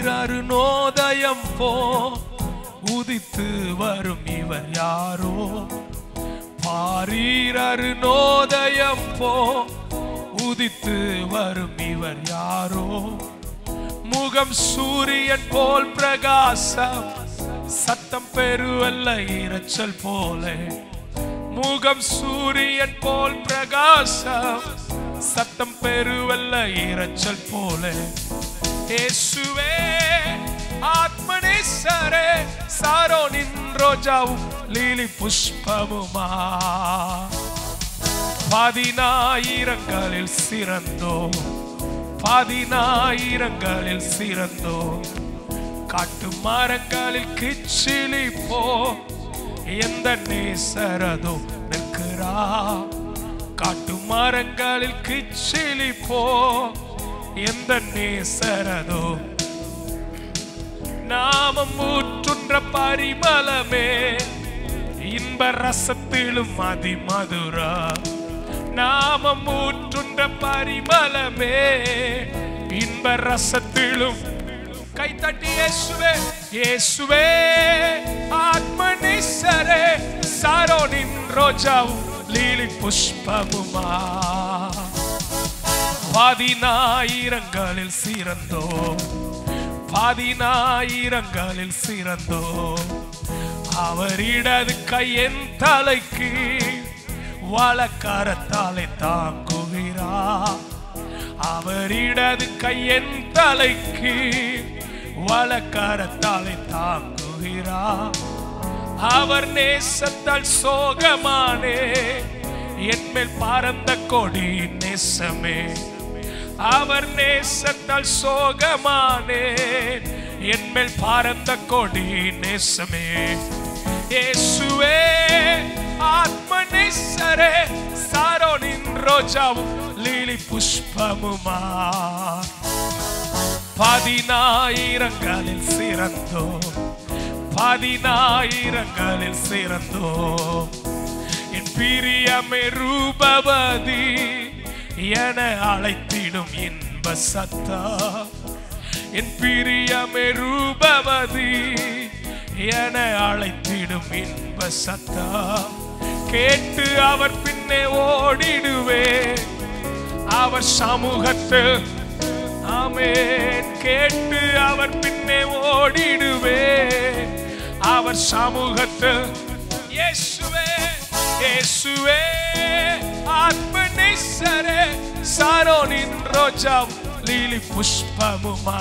பாரீரரு நோதயம் போ உதித்து வரும் இவர் யாரோ பாரீரரு நோதயம் போ உதித்து வரும் இவர் யாரோ முகம் சூரியன் போல் பிரகாசம் சத்தம் பெருவல்ல இரைச்சல் போல முகம் சூரியன் போல் பிரகாசம் சத்தம் பெருவல்ல இரைச்சல் போல இயேசுவே ஆத்மனேசரே சாரோனின் ரோஜாவும் லீலி புஷ்பமுமா பதினாயிரங்களில் சிறந்தோ பதினாயிரங்களில் சிறந்தோ காட்டு மரங்களில் கிச்சிலி போ எந்த நேசரதோ நிற்கிறா காட்டு மரங்களில் கிச்சிலி போ எந்த நேசரதோ நாமம் ஊற்றுன்ற பரிமளமே இன்ப ரசத்திலும் அதிமதுரா நாமம் ஊற்றுன்ற பரிமளமே இன்ப ரசத்திலும் கைத்தட்டி இயேசுவே இயேசுவே ஆத்மனிசரே சாரோனின் ரோஜாவும் லீலி புஷ்பமுமா பதினாயிரங்களில் சிறந்தோ பதினாயிரங்களில் சிறந்தோ அவர் இடது கையன் தலைக்கு வழக்கரத்தாலே தாங்குகிறார் அவர் இடது கையன் தலைக்கு வழக்கரத்தாலே தாங்குகிறார் அவர் நேசத்தால் சோகமானே என்மேல் பறந்த கொடி நேசமே அவர் நேசத்தால் சோகமானே என்மேல் பறந்த கொடி நேசமே இயேசுவே ஆத்ம நேசரே சாரோனின் ரோஜாவும் லீலி புஷ்பமுமா பதினாயிரங்களில் சிறந்தோ பதினாயிரங்களில் சிறந்தோ என் பிரியமே ரூபவதி என அழைத்திடும் இன்ப சத்தா என் பிரியமே ரூபவதி என அழைத்திடும் இன்ப சத்தா கேட்டு அவர் பின்னே ஓடிடுவே அவர் சமூகத்தில் ஆமென் கேட்டு அவர் பின்னே ஓடிடுவே அவர் சமூகத்தில் இயேசுவே இயேசுவே ஆத்ம நேசரே சாரோனின் ரோஜா லீலி புஷ்பமுமா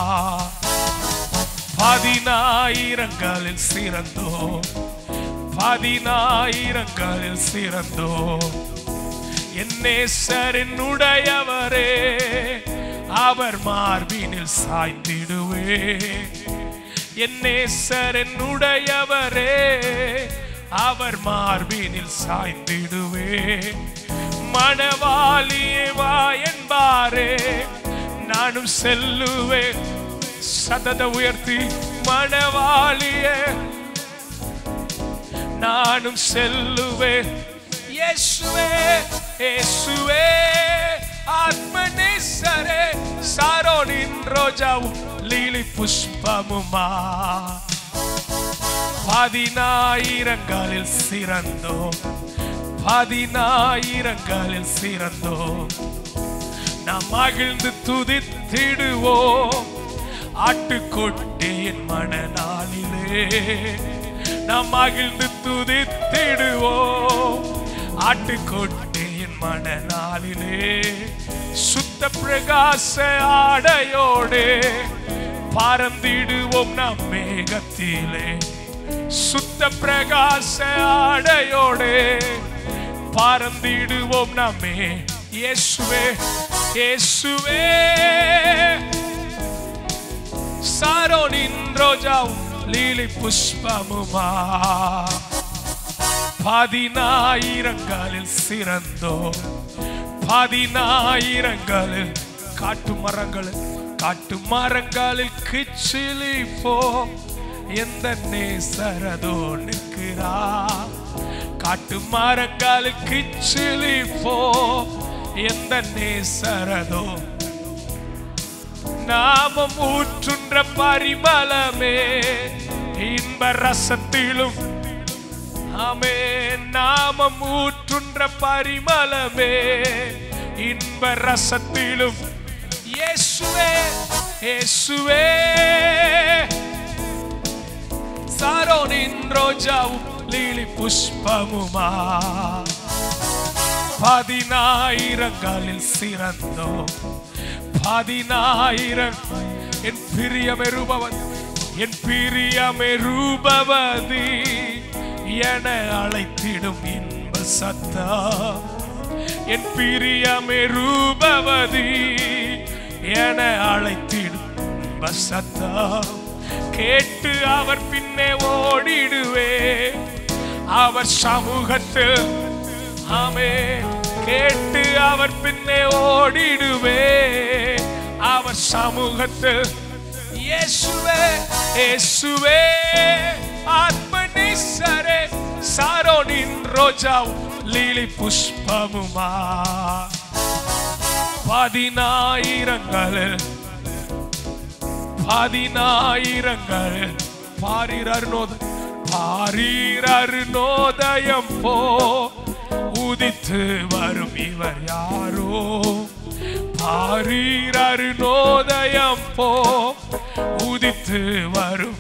பதினாயிரங்களில் சிறந்தோ பதினாயிரங்களில் சிறந்தோ என் நேசரின் உடையவரே அவர் மார்பினில் சாய்ந்திடுவே என் நேசரின் உடையவரே அவர் மார்பினில் சாய்ந்திடுவே மணவாளியே வா என்பாரே நானும் செல்லுவேன் சதத உயர்த்தி மணவாளியே நானும் செல்லுவேன் இயேசுவே இயேசுவே ஆத்மநேசரே சாரோனின் ரோஜாவும் லீலி புஷ்பமுமா பதினாயிரங்களில் சிறந்தோ பதினாயிரங்களில் சிறந்தோ நாம் மகிழ்ந்து துதித்திடுவோம் ஆட்டுக்கொட்டியின் மனநாளிலே நாம் மகிழ்ந்து துதித்திடுவோம் ஆட்டுக்கொட்டியின் மனநாளிலே சுத்த பிரகாச ஆடையோடே பறந்திடுவோம் நம் மேகத்திலே சுத்த பிரகாச ஆடையோடே பறந்திடுவோம் நம்மே இயேசுவே இயேசுவே சாரோனின் ரோஜாவும் லீலி புஷ்பமுமா பதினாயிரங்களில் சிறந்தோ பதினாயிரங்களில் காட்டு மரங்களில் காட்டு மரங்களில் கிச்சிலி போ எந்த நேசரதோ நிற்கிறா காட்டு மரங்களில் கிச்சிலி போ எந்த நேசரதோ நாமம் ஊற்றுன்ற பரிமளமே இன்ப ரசத்திலும் ஆமே நாமம் ஊற்றுன்ற பரிமளமே இன்ப ரசத்திலும் இயேசுவே இயேசுவே சாரோனின் ரோஜாவும் லீலி புஷ்பமுமா பதினாயிரங்களில் சிறந்தோ பதினாயிரம் என் பிரியமெருபவன் என் பிரியமெருபவதி என அழைத்திடும் இன்ப சத்தா என் பிரியமெருபவதி என அழைத்திடும் இன்ப சத்தா கேட்டு அவர் பின்னே ஓடிடுவே அவர் சமூகத்தில் ஆமே கேட்டு அவர் பின்னே ஓடிடுவே அவர் சமூகத்தில் இயேசுவே இயேசுவே ஆத்மனிசரே சாரோனின் ரோஜாவும் லீலி புஷ்பமுமா பதினாயிரங்களில் பதினாயிரங்கள் பாரீர் அருணோத பாரீர் அருணோதயம் போ உதித்து வரும் இவர் யாரோ பாரீர் அருணோதயம் போ உதித்து வரும்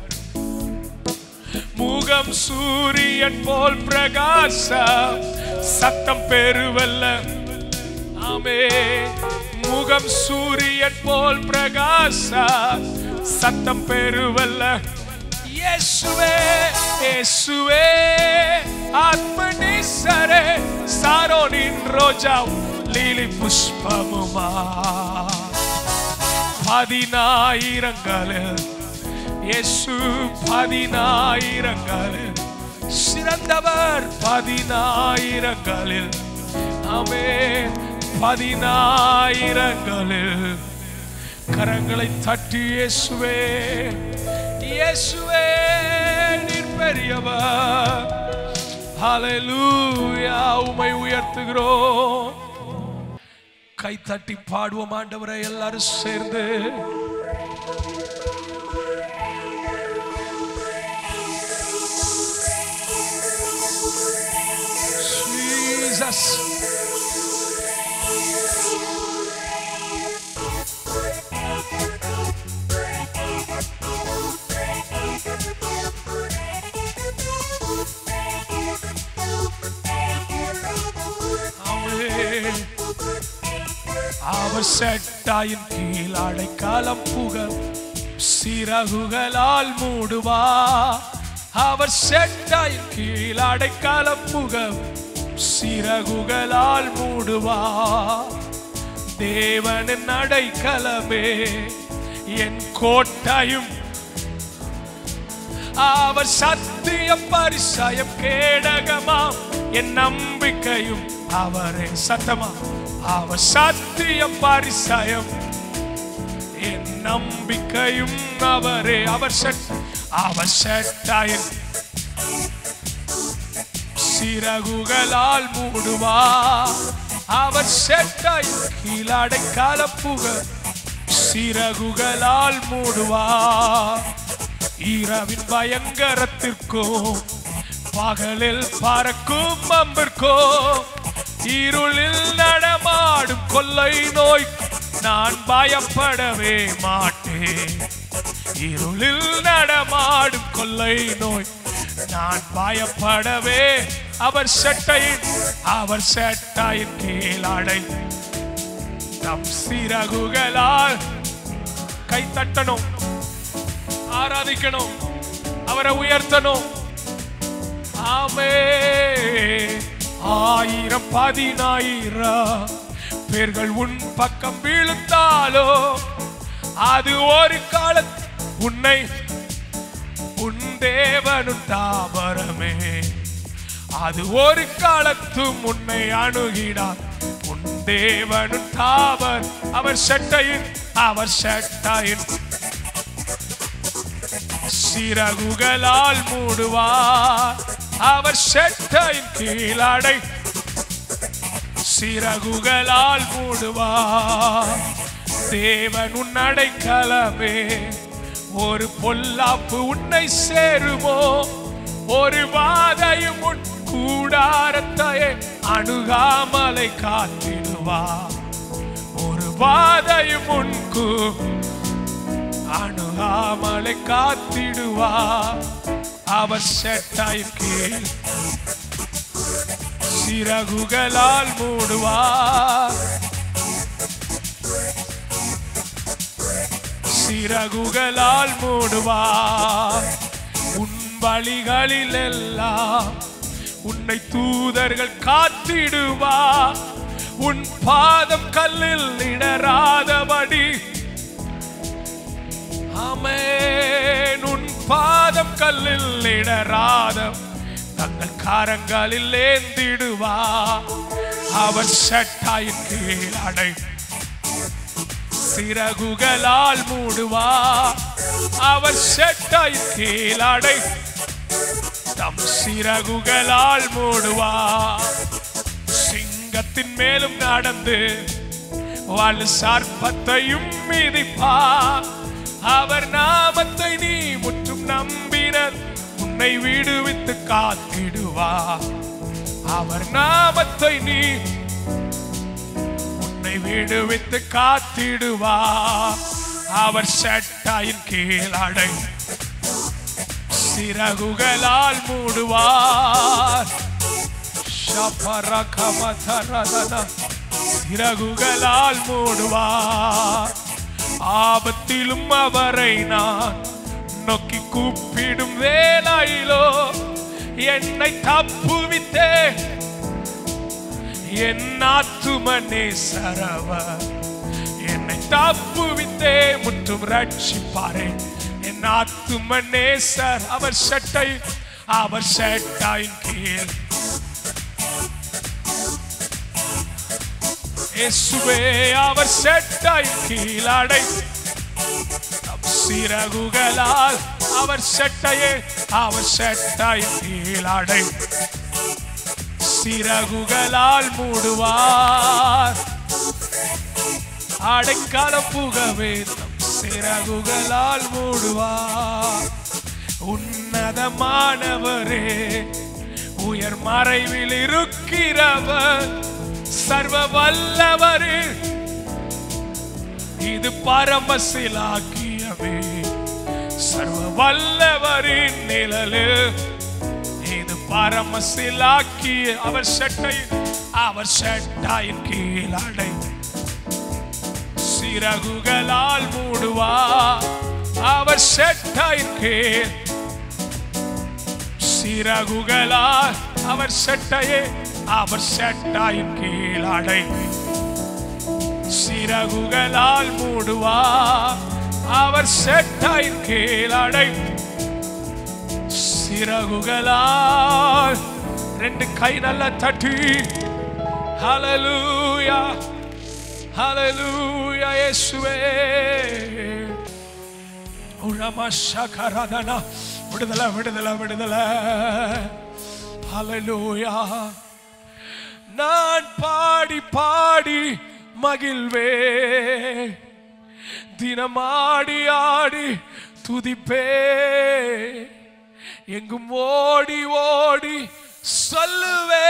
முகம் சூரியன் போல் பிரகாச சத்தம் பெருவல்ல ஆமே முகம் சூரியன் போல் பிரகாச சத்தம் பெருவல்ல இயேசுவே இயேசுவே ஆத்மனீசரே சாரோனின் ரோஜா லீலி புஷ்பமுமா பதினாயிரங்களில் இயேசு பதினாயிரங்களில் சிறந்தவர் பதினாயிரங்களில் ஆமே பதினாயிரங்களில் கரங்களை தட்டி இயேசுவே இயேசுவே நீர் பெரியவர் ஹalleluya உம்மை உயர்த்துகிறோம் கை தட்டி பாடுவோம் ஆண்டவரை எல்லாரும் சேர்ந்து Jesus. ஆமென். அவர் செட்டாயின் கீழ் அடைக்காலம் புக சிறகுகளால் மூடுவா அவர் செட்டாயின் கீழ் அடைக்காலம் புக சிறகுகளால் மூடுவா தேவனின் அடைக்கலமே என் கோட்டையும் அவர் சத்திய பரிசயம் கேடகமாம் என் நம்பிக்கையும் அவரே சத்தமா அவர் சத்திய பரிசயம் என் நம்பிக்கையும் அவரே அவர் செட் அவர் செட்டாயின் சிறகுகளால் மூடுவா அவர் செட்டாய் கீழடை காலப்புக சிறகுகளால் மூடுவா இரவின் பயங்கரத்திற்கும் பகலில் பறக்கும் அம்பிற்கும் இருளில் நடமாடும் கொள்ளை நோய் நான் பயப்படவே மாட்டேன் இருளில் நடமாடும் கொள்ளை நோய் நான் பயப்படவே அவர் செட்டையின் அவர் செட்டையின் கீழடை நம் சிறகுகளால் கை தட்டணும் ஆராதிக்கணும் அவரை உயர்த்தணும் ஆமே ஆயிரம் பதினாயிரம் பேர்கள் உன் பக்கம் விழுந்தாலோ அது ஒரு கால உன்னை உன் தேவனும் தாபரமே அது ஒரு காலத்தும் உன்னை அணுகிடார் உன் தேவனும் தாவர் அவர் செட்டையின் அவர் செட்டையின் சிறகுகளால் மூடுவார் அவர் செட்டையின் கீழடை சிறகுகளால் மூடுவார் தேவன் உன் அடைக்கலமே ஒரு பொல்லாப்பு உன்னை சேருமோ ஒரு வாதையும் உன் கூடாரத்தை அணுகாமலை காத்திடுவா ஒரு வாதையும் உன்கு அணுகாமலை காத்திடுவா அவர் செட்டாயின் கீழ் சிறகுகளால் மூடுவார் சிறகுகளால் மூடுவார் உன் வழிகளில் எல்லாம் உன்னை தூதர்கள் காத்திடுவா உன் பாதம் கல்லில் இடராதபடி ஆமென் உன் பாதம் கல்லில் இடராத தங்கள் காரங்களில் ஏந்திடுவா அவர் சட்டாயின் கீழ் அடை சிறகுகளால் மூடுவா அவர் செட்டாயின் கீழ் அடை தம் சிறகுகளால் மூடுவா சிங்கத்தின் மேலும் நடந்து வலு சார்பத்தையும் மிதிப்பா அவர் நாமத்தை நீ முற்றும் நம்பினர் உன்னை விடுவித்து காத்திடுவா அவர் நாமத்தை நீ உன்னை விடுவித்து காத்திடுவா அவர் சட்டாயின் கீழ் அடை சிறகுகளால் மூடுவார் ஷபரகமதரதன. சிறகுகளால் மூடுவார் ஆபத்திலும் அவரை நான் நோக்கி கூப்பிடும் வேளையிலோ என்னை தப்புவித்தே என் ஆத்துமனே சரவ என்னை தப்புவித்தே முற்றும் ரட்சிப்பாரே என் ஆத்துமனே சர் அவர் சட்டை அவர் சட்டாயின் கீழ் இயேசுவே அவர் சட்டாயின் கீழ் அடை தம் சிறகுகளால் அவர் சட்டையே அவர் சட்டாயின் கீழ் அடை சிறகுகளால் மூடுவார் அடைக்காலம் புகவே தம் சிறகுகளால் மூடுவார் உன்னதமானவரே உயர் மறைவில் இருக்கிறவர் சர்வ வல்லவரே இது பரமசிலாக்கியமே சர்வ வல்லவரின் நிழலு இது பரமசிலாக்கிய அவர் சட்டை அவர் சட்டாயின் கீழ் அடை சிறகுகளால் மூடுவா அவர் சட்டாயின் கீழ் சிறகுகளால் அவர் சட்டையே அவர் சட்டாயின் கீழ் அடை சிறகுகளால் மூடுவா அவர் சட்டாயின் கீழ் அடை சிறகுகளால் ரெண்டு கை நல்ல தட்டி ஹalleluya ஹalleluya இயேசுவே உரமா சகரதனா விடுதலை விடுதலை விடுதலை ஹalleluya நான் பாடி பாடி மகிழ்வே தினமாடி ஆடி துதிப்பே எங்கும் ஓடி ஓடி சொல்லுவே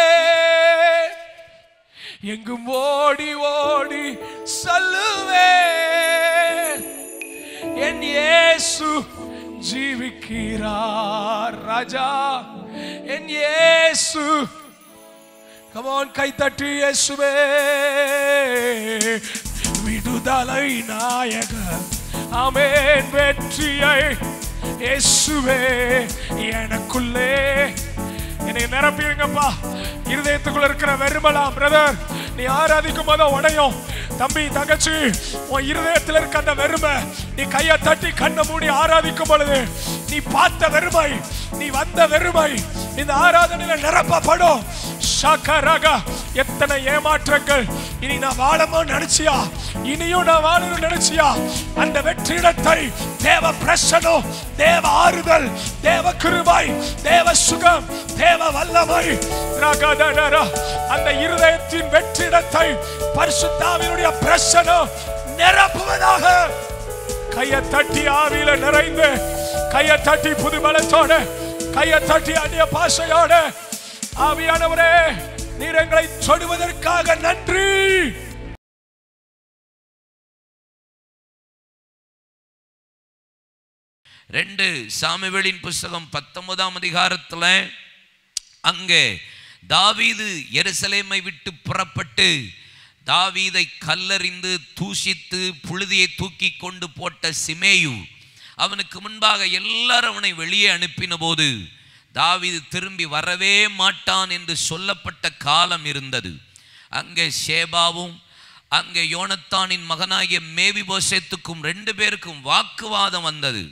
எங்கும் ஓடி ஓடி சொல்லுவே என் இயேசு ஜீவிக்கிறார் ராஜா என் இயேசு கமான் கை தட்டி இயேசுவே விடுதலை நாயகர் ஆமென் வெற்றியை இயேசுவே எனக்குள்ளே என்னை நிரப்பிடுங்கப்பா இருதயத்துக்குள்ள இருக்கிற வெறுமலாம் பிரதர் நீ ஆராதிக்கும் போது உடையும் தம்பி தங்கச்சி உன் இருதயத்தில் இருக்க அந்த வெறுமை நீ கையை தட்டி கண்ணை மூடி ஆராதிக்கும் பொழுது நீ பார்த்த வெறுமை நீ வந்த வெறுமை இந்த ஆராதனையில நிரப்பப்படும் ஷகரக எத்தனை ஏமாற்றங்கள் இனி நான் வாழமோ நினைச்சியா இனியும் நான் வாழணும் நினைச்சியா அந்த வெற்றிடத்தை தேவ பிரசனம் தேவ ஆறுதல் தேவ கிருபை தேவ சுகம் தேவ வல்லமை ரகதடர. அந்த இருதயத்தின் வெற்றிடத்தை பரிசுத்தாவினுடைய பிரசனம் நிரப்புவதாக கையை தட்டி ஆவியில நிறைந்து கையை தட்டி புது பலத்தோட கையை தட்டி அந்நிய பாஷையோட ஆவியானவரே நீர் எங்களை தொடுவதற்காக நன்றி ரெண்டு சாமுவேலின் புஸ்தகம் பத்தொன்பதாம் அதிகாரத்துல அங்கே தாவீது எருசலேமை விட்டு புறப்பட்டு தாவீதை கல்லறிந்து தூஷித்து புழுதியை தூக்கி கொண்டு போட்ட சிமேயு அவனுக்கு முன்பாக எல்லாரும் அவனை வெளியே அனுப்பின போது தாவீது திரும்பி வரவே மாட்டான் என்று சொல்லப்பட்ட காலம் இருந்தது அங்கே ஷேபாவும் அங்கே யோனத்தானின் மகனாகிய மேவி போசேத்துக்கும் ரெண்டு பேருக்கும் வாக்குவாதம் வந்தது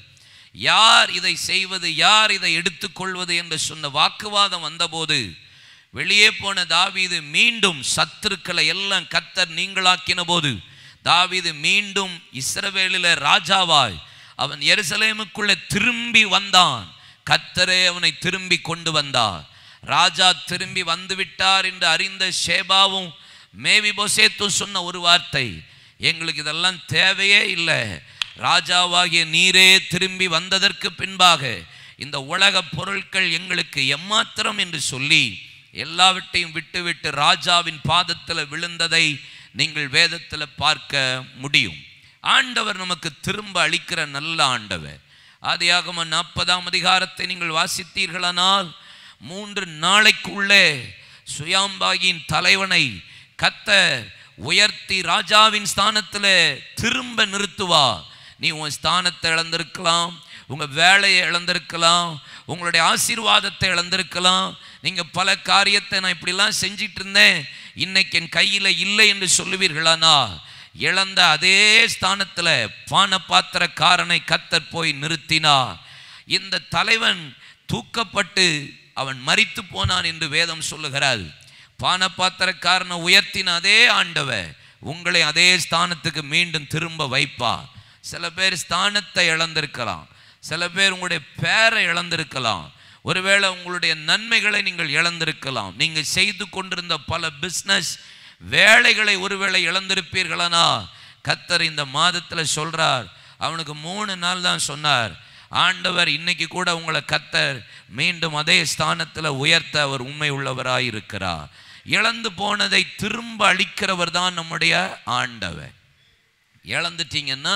யார் இதை செய்வது யார் இதை எடுத்துக்கொள்வது என்று சொன்ன வாக்குவாதம் வந்தபோது வெளியே போன தாவீது மீண்டும் சத்துருக்களை எல்லாம் கத்தர் நீங்களாக்கின போது தாவீது மீண்டும் இஸ்ரவேலில ராஜாவாய் அவன் எருசலேமுக்குள்ளே திரும்பி வந்தான் கத்தரே அவனை திரும்பி கொண்டு வந்தார் ராஜா திரும்பி வந்து விட்டார் என்று அறிந்த ஷேபாவும் மேவி போசேத்தும் சொன்ன ஒரு வார்த்தை எங்களுக்கு இதெல்லாம் தேவையே இல்லை ராஜாவாகிய நீரே திரும்பி வந்ததற்கு பின்பாக இந்த உலக பொருட்கள் எங்களுக்கு எம்மாத்திரம் என்று சொல்லி எல்லாவற்றையும் விட்டுவிட்டு ராஜாவின் பாதத்தில் விழுந்ததை நீங்கள் வேதத்தில் பார்க்க முடியும் ஆண்டவர் நமக்கு திரும்ப அளிக்கிற நல்ல ஆண்டவர் ஆதியாகம நாற்பதாம் அதிகாரத்தை நீங்கள் வாசித்தீர்களானால் மூன்று நாளைக்குள்ளே சுயாம்பாகியின் தலைவனை கத்த உயர்த்தி ராஜாவின் ஸ்தானத்தில் திரும்ப நிறுத்துவா நீ உன் ஸ்தானத்தை இழந்திருக்கலாம் உங்க வேலையை இழந்திருக்கலாம் உங்களுடைய ஆசீர்வாதத்தை இழந்திருக்கலாம் நீங்க பல காரியத்தை நான் இப்படிலாம் செஞ்சிட்டு இருந்தேன் இன்னைக்கு என் கையில இல்லை என்று சொல்லுவீர்களானா இழந்த அதே ஸ்தானத்தில் பான பாத்திரக்காரனை கத்தர் போய் நிறுத்தினார் இந்த தலைவன் தூக்கப்பட்டு அவன் மரித்து போனான் என்று வேதம் சொல்லுகிறார் பானபாத்திரக்காரனை உயர்த்தின அதே ஆண்டவர் உங்களை அதே ஸ்தானத்துக்கு மீண்டும் திரும்ப வைப்பா சில பேர் ஸ்தானத்தை இழந்திருக்கலாம் சில பேர் உங்களுடைய பேரை இழந்திருக்கலாம் ஒருவேளை உங்களுடைய நன்மைகளை நீங்கள் இழந்திருக்கலாம் நீங்கள் செய்து கொண்டிருந்த பல பிஸ்னஸ் வேலைகளை ஒருவேளை இழந்திருப்பீர்களானா கத்தர் இந்த மாதத்தில் சொல்றார் அவனுக்கு மூணு நாள் தான் சொன்னார் ஆண்டவர் இன்னைக்கு கூட உங்களை கத்தர் மீண்டும் அதே ஸ்தானத்தில் உயர்த்த அவர் உண்மை உள்ளவராய் இருக்கிறார் இழந்து போனதை திரும்ப அளிக்கிறவர் தான் நம்முடைய ஆண்டவர் இழந்துட்டீங்கன்னா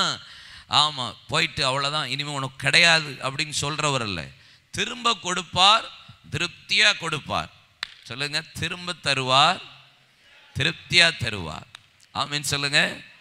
ஆமாம் போயிட்டு அவ்வளோதான் இனிமேல் உனக்கு கிடையாது அப்படின்னு சொல்கிறவர் இல்லை திரும்ப கொடுப்பார் திருப்தியாக கொடுப்பார் சொல்லுங்க திரும்ப தருவார் திருப்தியாக தருவார் ஆமீன் சொல்லுங்க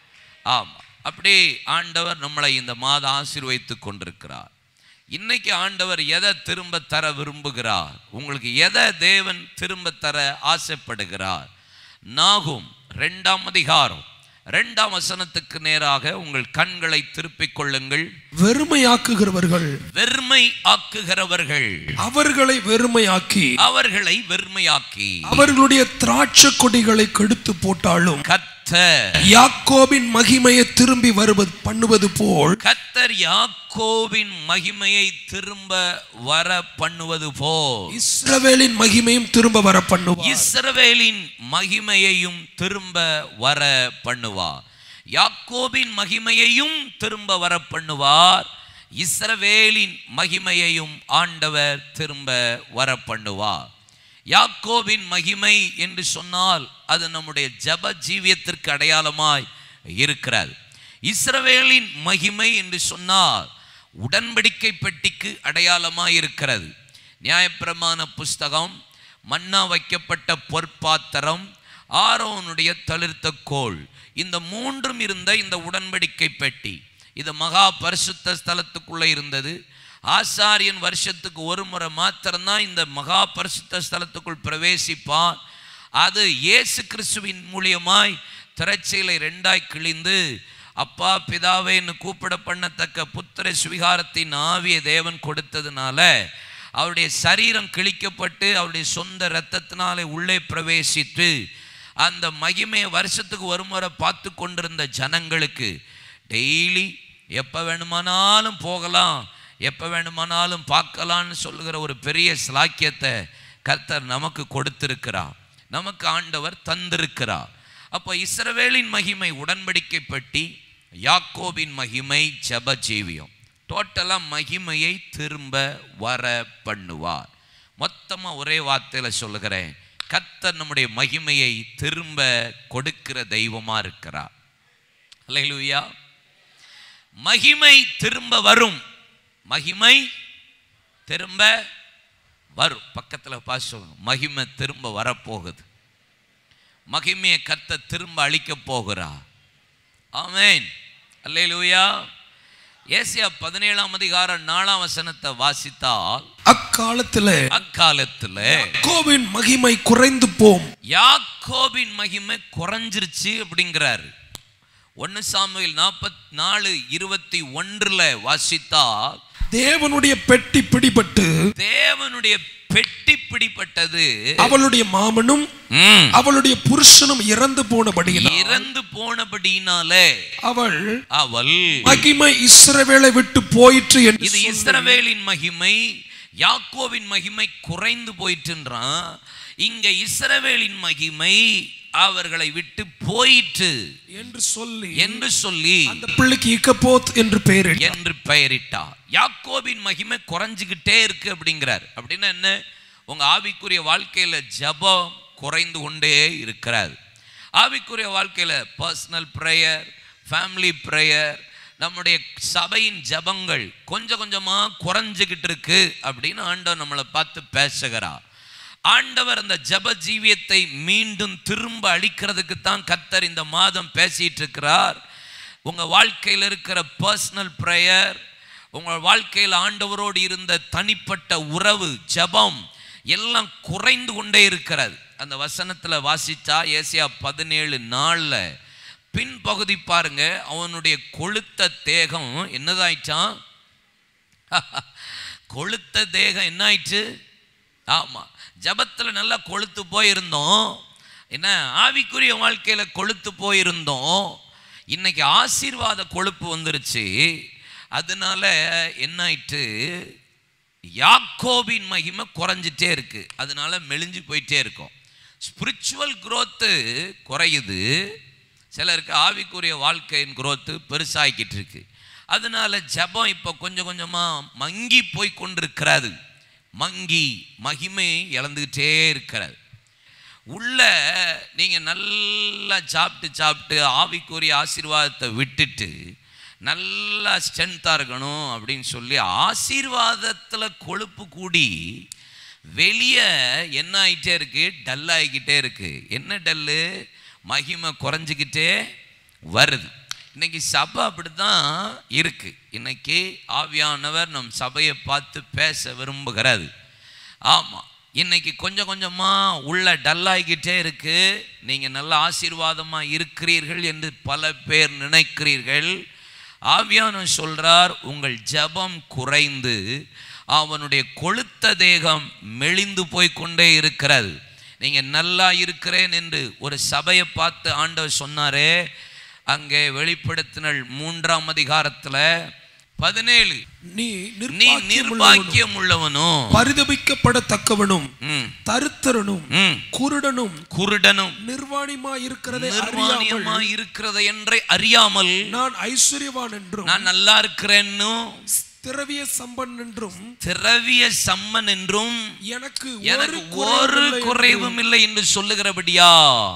ஆமாம் அப்படி ஆண்டவர் நம்மளை இந்த மாதம் ஆசீர்வைத்து கொண்டிருக்கிறார் இன்னைக்கு ஆண்டவர் எதை திரும்ப தர விரும்புகிறார் உங்களுக்கு எதை தேவன் திரும்ப தர ஆசைப்படுகிறார் நாகும் ரெண்டாம் அதிகாரம் ரெண்டாம் வசனத்துக்கு நேராக உங்கள் கண்களை திருப்பிக் கொள்ளுங்கள் வெறுமையாக்குகிறவர்கள் வெறுமை ஆக்குகிறவர்கள் அவர்களை வெறுமையாக்கி அவர்களை வெறுமையாக்கி அவர்களுடைய திராட்சை கொடிகளை கெடுத்து போட்டாலும் கத்தர் யாக்கோபின் மகிமையை திரும்பி வருவது பண்ணுவது போல் கத்தர் யாக்கோவின் மகிமையை திரும்ப வர பண்ணுவது போல் இஸ்ரவேலின் மகிமையும் திரும்ப வர பண்ணுவார் இஸ்ரவேலின் மகிமையையும் திரும்ப வர பண்ணுவார் யாக்கோபின் மகிமையையும் திரும்ப வர பண்ணுவார் இஸ்ரவேலின் மகிமையையும் ஆண்டவர் திரும்ப வர பண்ணுவார் யாக்கோபின் மகிமை என்று சொன்னால் அது நம்முடைய ஜப ஜீவியத்திற்கு அடையாளமாய் இருக்கிறது இஸ்ரவேலின் மகிமை என்று சொன்னால் உடன்படிக்கை பெட்டிக்கு அடையாளமாய் இருக்கிறது நியாயப்பிரமாண புஸ்தகம் மன்னா வைக்கப்பட்ட பொற்பாத்திரம் ஆரோனுடைய தளிர்த்த கோல் இந்த மூன்றும் இருந்த இந்த உடன்படிக்கை பெட்டி இது மகா பரிசுத்த ஸ்தலத்துக்குள்ளே இருந்தது ஆசாரியன் வருஷத்துக்கு ஒரு முறை மாத்திரம்தான் இந்த மகா பரிசுத்த ஸ்தலத்துக்குள் பிரவேசிப்பான் அது இயேசு கிறிஸ்துவின் மூலியமாய் திரைச்சீலை ரெண்டாய் கிழிந்து அப்பா பிதாவேன்னு கூப்பிட பண்ணத்தக்க புத்திர சுவிகாரத்தின் ஆவிய தேவன் கொடுத்ததுனால அவருடைய சரீரம் கிழிக்கப்பட்டு அவருடைய சொந்த இரத்தத்தினாலே உள்ளே பிரவேசித்து அந்த மகிமையை வருஷத்துக்கு ஒரு முறை பார்த்து கொண்டிருந்த ஜனங்களுக்கு டெய்லி எப்போ வேணுமானாலும் போகலாம் எப்போ வேணுமானாலும் பார்க்கலான்னு சொல்லுகிற ஒரு பெரிய ஸ்லாக்கியத்தை கர்த்தர் நமக்கு கொடுத்திருக்கிறார் நமக்கு ஆண்டவர் தந்திருக்கிறார் அப்போ இஸ்ரவேலின் மகிமை உடன்படிக்கை பட்டி யாக்கோபின் மகிமை ஜெப ஜீவியம் டோட்டலாக மகிமையை திரும்ப வர பண்ணுவார் மொத்தமாக ஒரே வார்த்தையில் சொல்லுகிறேன் கர்த்தர் நம்முடைய மகிமையை திரும்ப கொடுக்கிற தெய்வமா இருக்கிறார் அல்லேலூயா மகிமை திரும்ப வரும் மகிமை திரும்ப வரும் பக்கத்தில் பாஸ் சொல்லுங்க மகிமை திரும்ப வரப்போகுது மகிமையை கத்த திரும்ப அழிக்க போகிறா ஆமென் அல்லேலூயா ஏசியா பதினேழாம் அதிகாரம் நாலாம் வசனத்தை வாசித்தால் அக்காலத்துல அக்காலத்துல கோவின் மகிமை குறைந்து போம் யாக்கோபின் மகிமை குறைஞ்சிருச்சு அப்படிங்கிறாரு ஒன்னு சாமுவேல் நாற்பத்தி நாலு இருபத்தி ஒன்றுல வாசித்தால் தேவனுடைய பெட்டி பிடிபட்டு தேவனுடைய பெட்டி பிடிப்பட்டது அவளுடைய மாமனும் ம், அவளுடைய புருஷனும் இறந்து போனபடியினால் இறந்து போனபடியினாலே அவள் அவள் மகிமை இஸ்ரவேலை விட்டு போயிற்று என்று இது இஸ்ரவேலின் மகிமை யாக்கோவின் மகிமை குறைந்து போயிட்டுன்றான் இங்க இஸ்ரவேலின் மகிமை அவர்களை விட்டு போயிற்று என்று சொல்லி என்று சொல்லி அந்த பிள்ளைக்கு இக்கப்போத் என்று பெயரிட்டார் என்று பெயரிட்டார் யாக்கோபின் மகிமை குறைஞ்சுக்கிட்டே இருக்கு அப்படிங்கிறார் அப்படின்னா என்ன உங்க ஆவிக்குரிய வாழ்க்கையில ஜெபம் குறைந்து கொண்டே இருக்கிறார் ஆவிக்குரிய வாழ்க்கையில பர்சனல் ப்ரேயர் ஃபேமிலி ப்ரேயர் நம்முடைய சபையின் ஜெபங்கள் கொஞ்சம் கொஞ்சமா குறைஞ்சுக்கிட்டு இருக்கு அப்படின்னு ஆண்டவர் நம்மளை பார்த்து பேசுகிறார் ஆண்டவர் அந்த ஜெப ஜீவியத்தை மீண்டும் திரும்ப அளிக்கிறதுக்கு தான் கத்தர் இந்த மாதம் பேசிட்டு இருக்கிறார் உங்க வாழ்க்கையில் இருக்கிற பர்சனல் ப்ரேயர் உங்கள் வாழ்க்கையில் ஆண்டவரோடு இருந்த தனிப்பட்ட உறவு ஜெபம் எல்லாம் குறைந்து கொண்டே இருக்கிறது அந்த வசனத்துல வாசிச்சா ஏசியா பதினேழு நாள்ல பின்பகுதி பாருங்க அவனுடைய கொளுத்த தேகம் என்னதாயிட்டான் கொளுத்த தேகம் என்ன ஆயிடுச்சு ஆமா ஜபத்துல நல்லா கொளுத்து போயிருந்தோம் என்ன ஆவிக்குரிய வாழ்க்கையில கொளுத்து போயிருந்தோம் இன்னைக்கு ஆசீர்வாத கொழுப்பு வந்துருச்சு அதனால என்ன ஆயிட்டு யாக்கோபின் மகிமை குறைஞ்சிட்டே இருக்கு அதனால மெலிஞ்சு போயிட்டே இருக்கும் ஸ்பிரிச்சுவல் growth குறையுது சிலருக்கு ஆவிக்குரிய வாழ்க்கையின் growth பெருசாகிக்கிட்டு இருக்கு அதனால ஜெபம் இப்போ கொஞ்சம் கொஞ்சமாக மங்கி போய் கொண்டிருக்கிறது மங்கி மகிமை இழந்துக்கிட்டே இருக்கிறது உள்ள நீங்கள் நல்லா சாப்பிட்டு சாப்பிட்டு ஆவிக்குரிய ஆசீர்வாதத்தை விட்டுட்டு நல்லா ஸ்ட்ரென்த்தாக இருக்கணும் அப்படின்னு சொல்லி ஆசீர்வாதத்தில் கொழுப்பு கூடி வெளியே என்ன ஆகிட்டே இருக்கு டல் ஆகிக்கிட்டே இருக்கு என்ன டல்லு மகிமை குறைஞ்சிக்கிட்டே வருது இன்னைக்கு சபை அப்படிதான் இருக்கு இன்னைக்கு ஆவியானவர் நம் சபையை பார்த்து பேச விரும்புகிறாரு ஆமாம் இன்னைக்கு கொஞ்சம் கொஞ்சமாக உள்ள டல்லாகிக்கிட்டே இருக்கு நீங்கள் நல்ல ஆசீர்வாதமாக இருக்கிறீர்கள் என்று பல பேர் நினைக்கிறீர்கள் ஆவியானவர் சொல்றார் உங்கள் ஜெபம் குறைந்து அவனுடைய கொழுத்த தேகம் மெலிந்து போய் கொண்டே இருக்கிறது நீங்க நல்லா இருக்கிறேன் என்று ஒரு சபையை பார்த்து ஆண்டவர் சொன்னாரே அங்கே வெளிப்படுத்தினல் மூன்றாம் அதிகாரத்துல பதினேழு நீ நீ நிர்பாக்கியம் நிர்பாக்கியம் உள்ளவனும் பரிதபிக்கப்படத்தக்கவனும் ம், தருத்தரனும் ம், குருடனும் குருடனும் நிர்வாணிமா இருக்கிறதை நிர்வாணியமா அறியாமல் இருக்கிறது என்றே அறியாமல் நான் ஐஸ்வர்யவான் என்றும் நான் நல்லா இருக்கிறேன்னும் திரவிய சம்பன் என்றும் திரவிய சம்மன் என்றும் எனக்கு எனக்கு ஒரு ஒரு குறைவும் இல்லை என்று சொல்லுகிறபடியா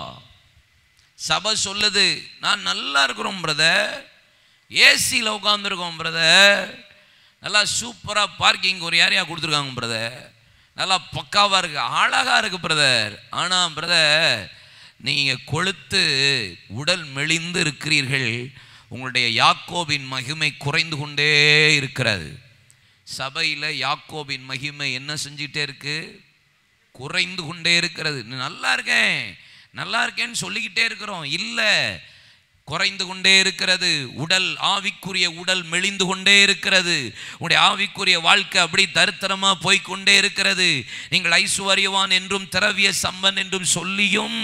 சபை சொல்லுது நான் நல்லா இருக்கிறோம் பிரதர் ஏசியில் உட்காந்துருக்கோம் பிரதர் நல்லா சூப்பராக பார்க்கிங் ஒரு ஏரியா கொடுத்துருக்காங்க பிரதர் நல்லா பக்காவாக இருக்கு அழகாக இருக்கு பிரதர் ஆனால் பிரதர் நீங்கள் கொழுத்து உடல் மெலிந்து இருக்கிறீர்கள் உங்களுடைய யாக்கோபின் மகிமை குறைந்து கொண்டே இருக்கிறது சபையில் யாக்கோபின் மகிமை என்ன செஞ்சுட்டே இருக்கு குறைந்து கொண்டே இருக்கிறது நீ நல்லா இருக்கேன் நல்லா இருக்கேன்னு சொல்லிக்கிட்டே இருக்கிறோம் இல்லை குறைந்து கொண்டே இருக்கிறது உடல் ஆவிக்குரிய உடல் மெலிந்து கொண்டே இருக்கிறது உங்களுடைய ஆவிக்குரிய வாழ்க்கை அப்படி தருத்தரமா போய் கொண்டே இருக்கிறது நீங்கள் ஐஸ்வர்யவான் என்றும் திரவிய சம்பன் என்றும் சொல்லியும்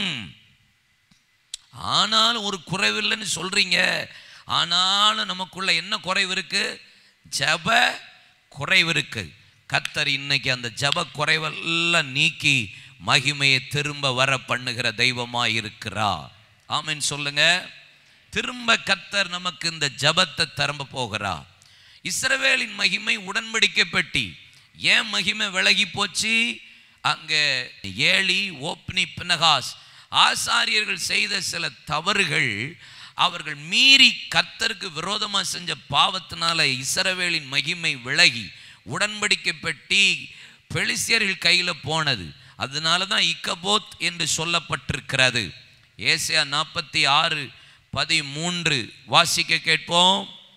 ஆனாலும் ஒரு குறைவில்லைன்னு சொல்றீங்க ஆனாலும் நமக்குள்ள என்ன குறைவு இருக்கு ஜப குறைவு இருக்கு கத்தர் இன்னைக்கு அந்த ஜப குறைவெல்லாம் நீக்கி மகிமையை திரும்ப வர பண்ணுகிற தெய்வமா இருக்கிறார் ஆமென் சொல்லுங்க திரும்ப கத்தர் நமக்கு இந்த ஜபத்தை தரம்ப போகிறார் இஸ்ரவேலின் மகிமை உடன்படிக்கை பெட்டி ஏன் மகிமை விலகி போச்சு அங்கே ஏலி ஓப்னி பினகாஸ் ஆசாரியர்கள் செய்த சில தவறுகள் அவர்கள் மீறி கர்த்தருக்கு விரோதமாக செஞ்ச பாவத்தினால இஸ்ரவேலின் மகிமை விலகி உடன்படிக்கை பெட்டி பெலிசியர்கள் கையில் போனது அதனால தான் இக்கபோத் என்று சொல்லப்பட்டிருக்கிறது ஏசியா நாற்பத்தி ஆறு பதிமூன்று வாசிக்க கேட்போம்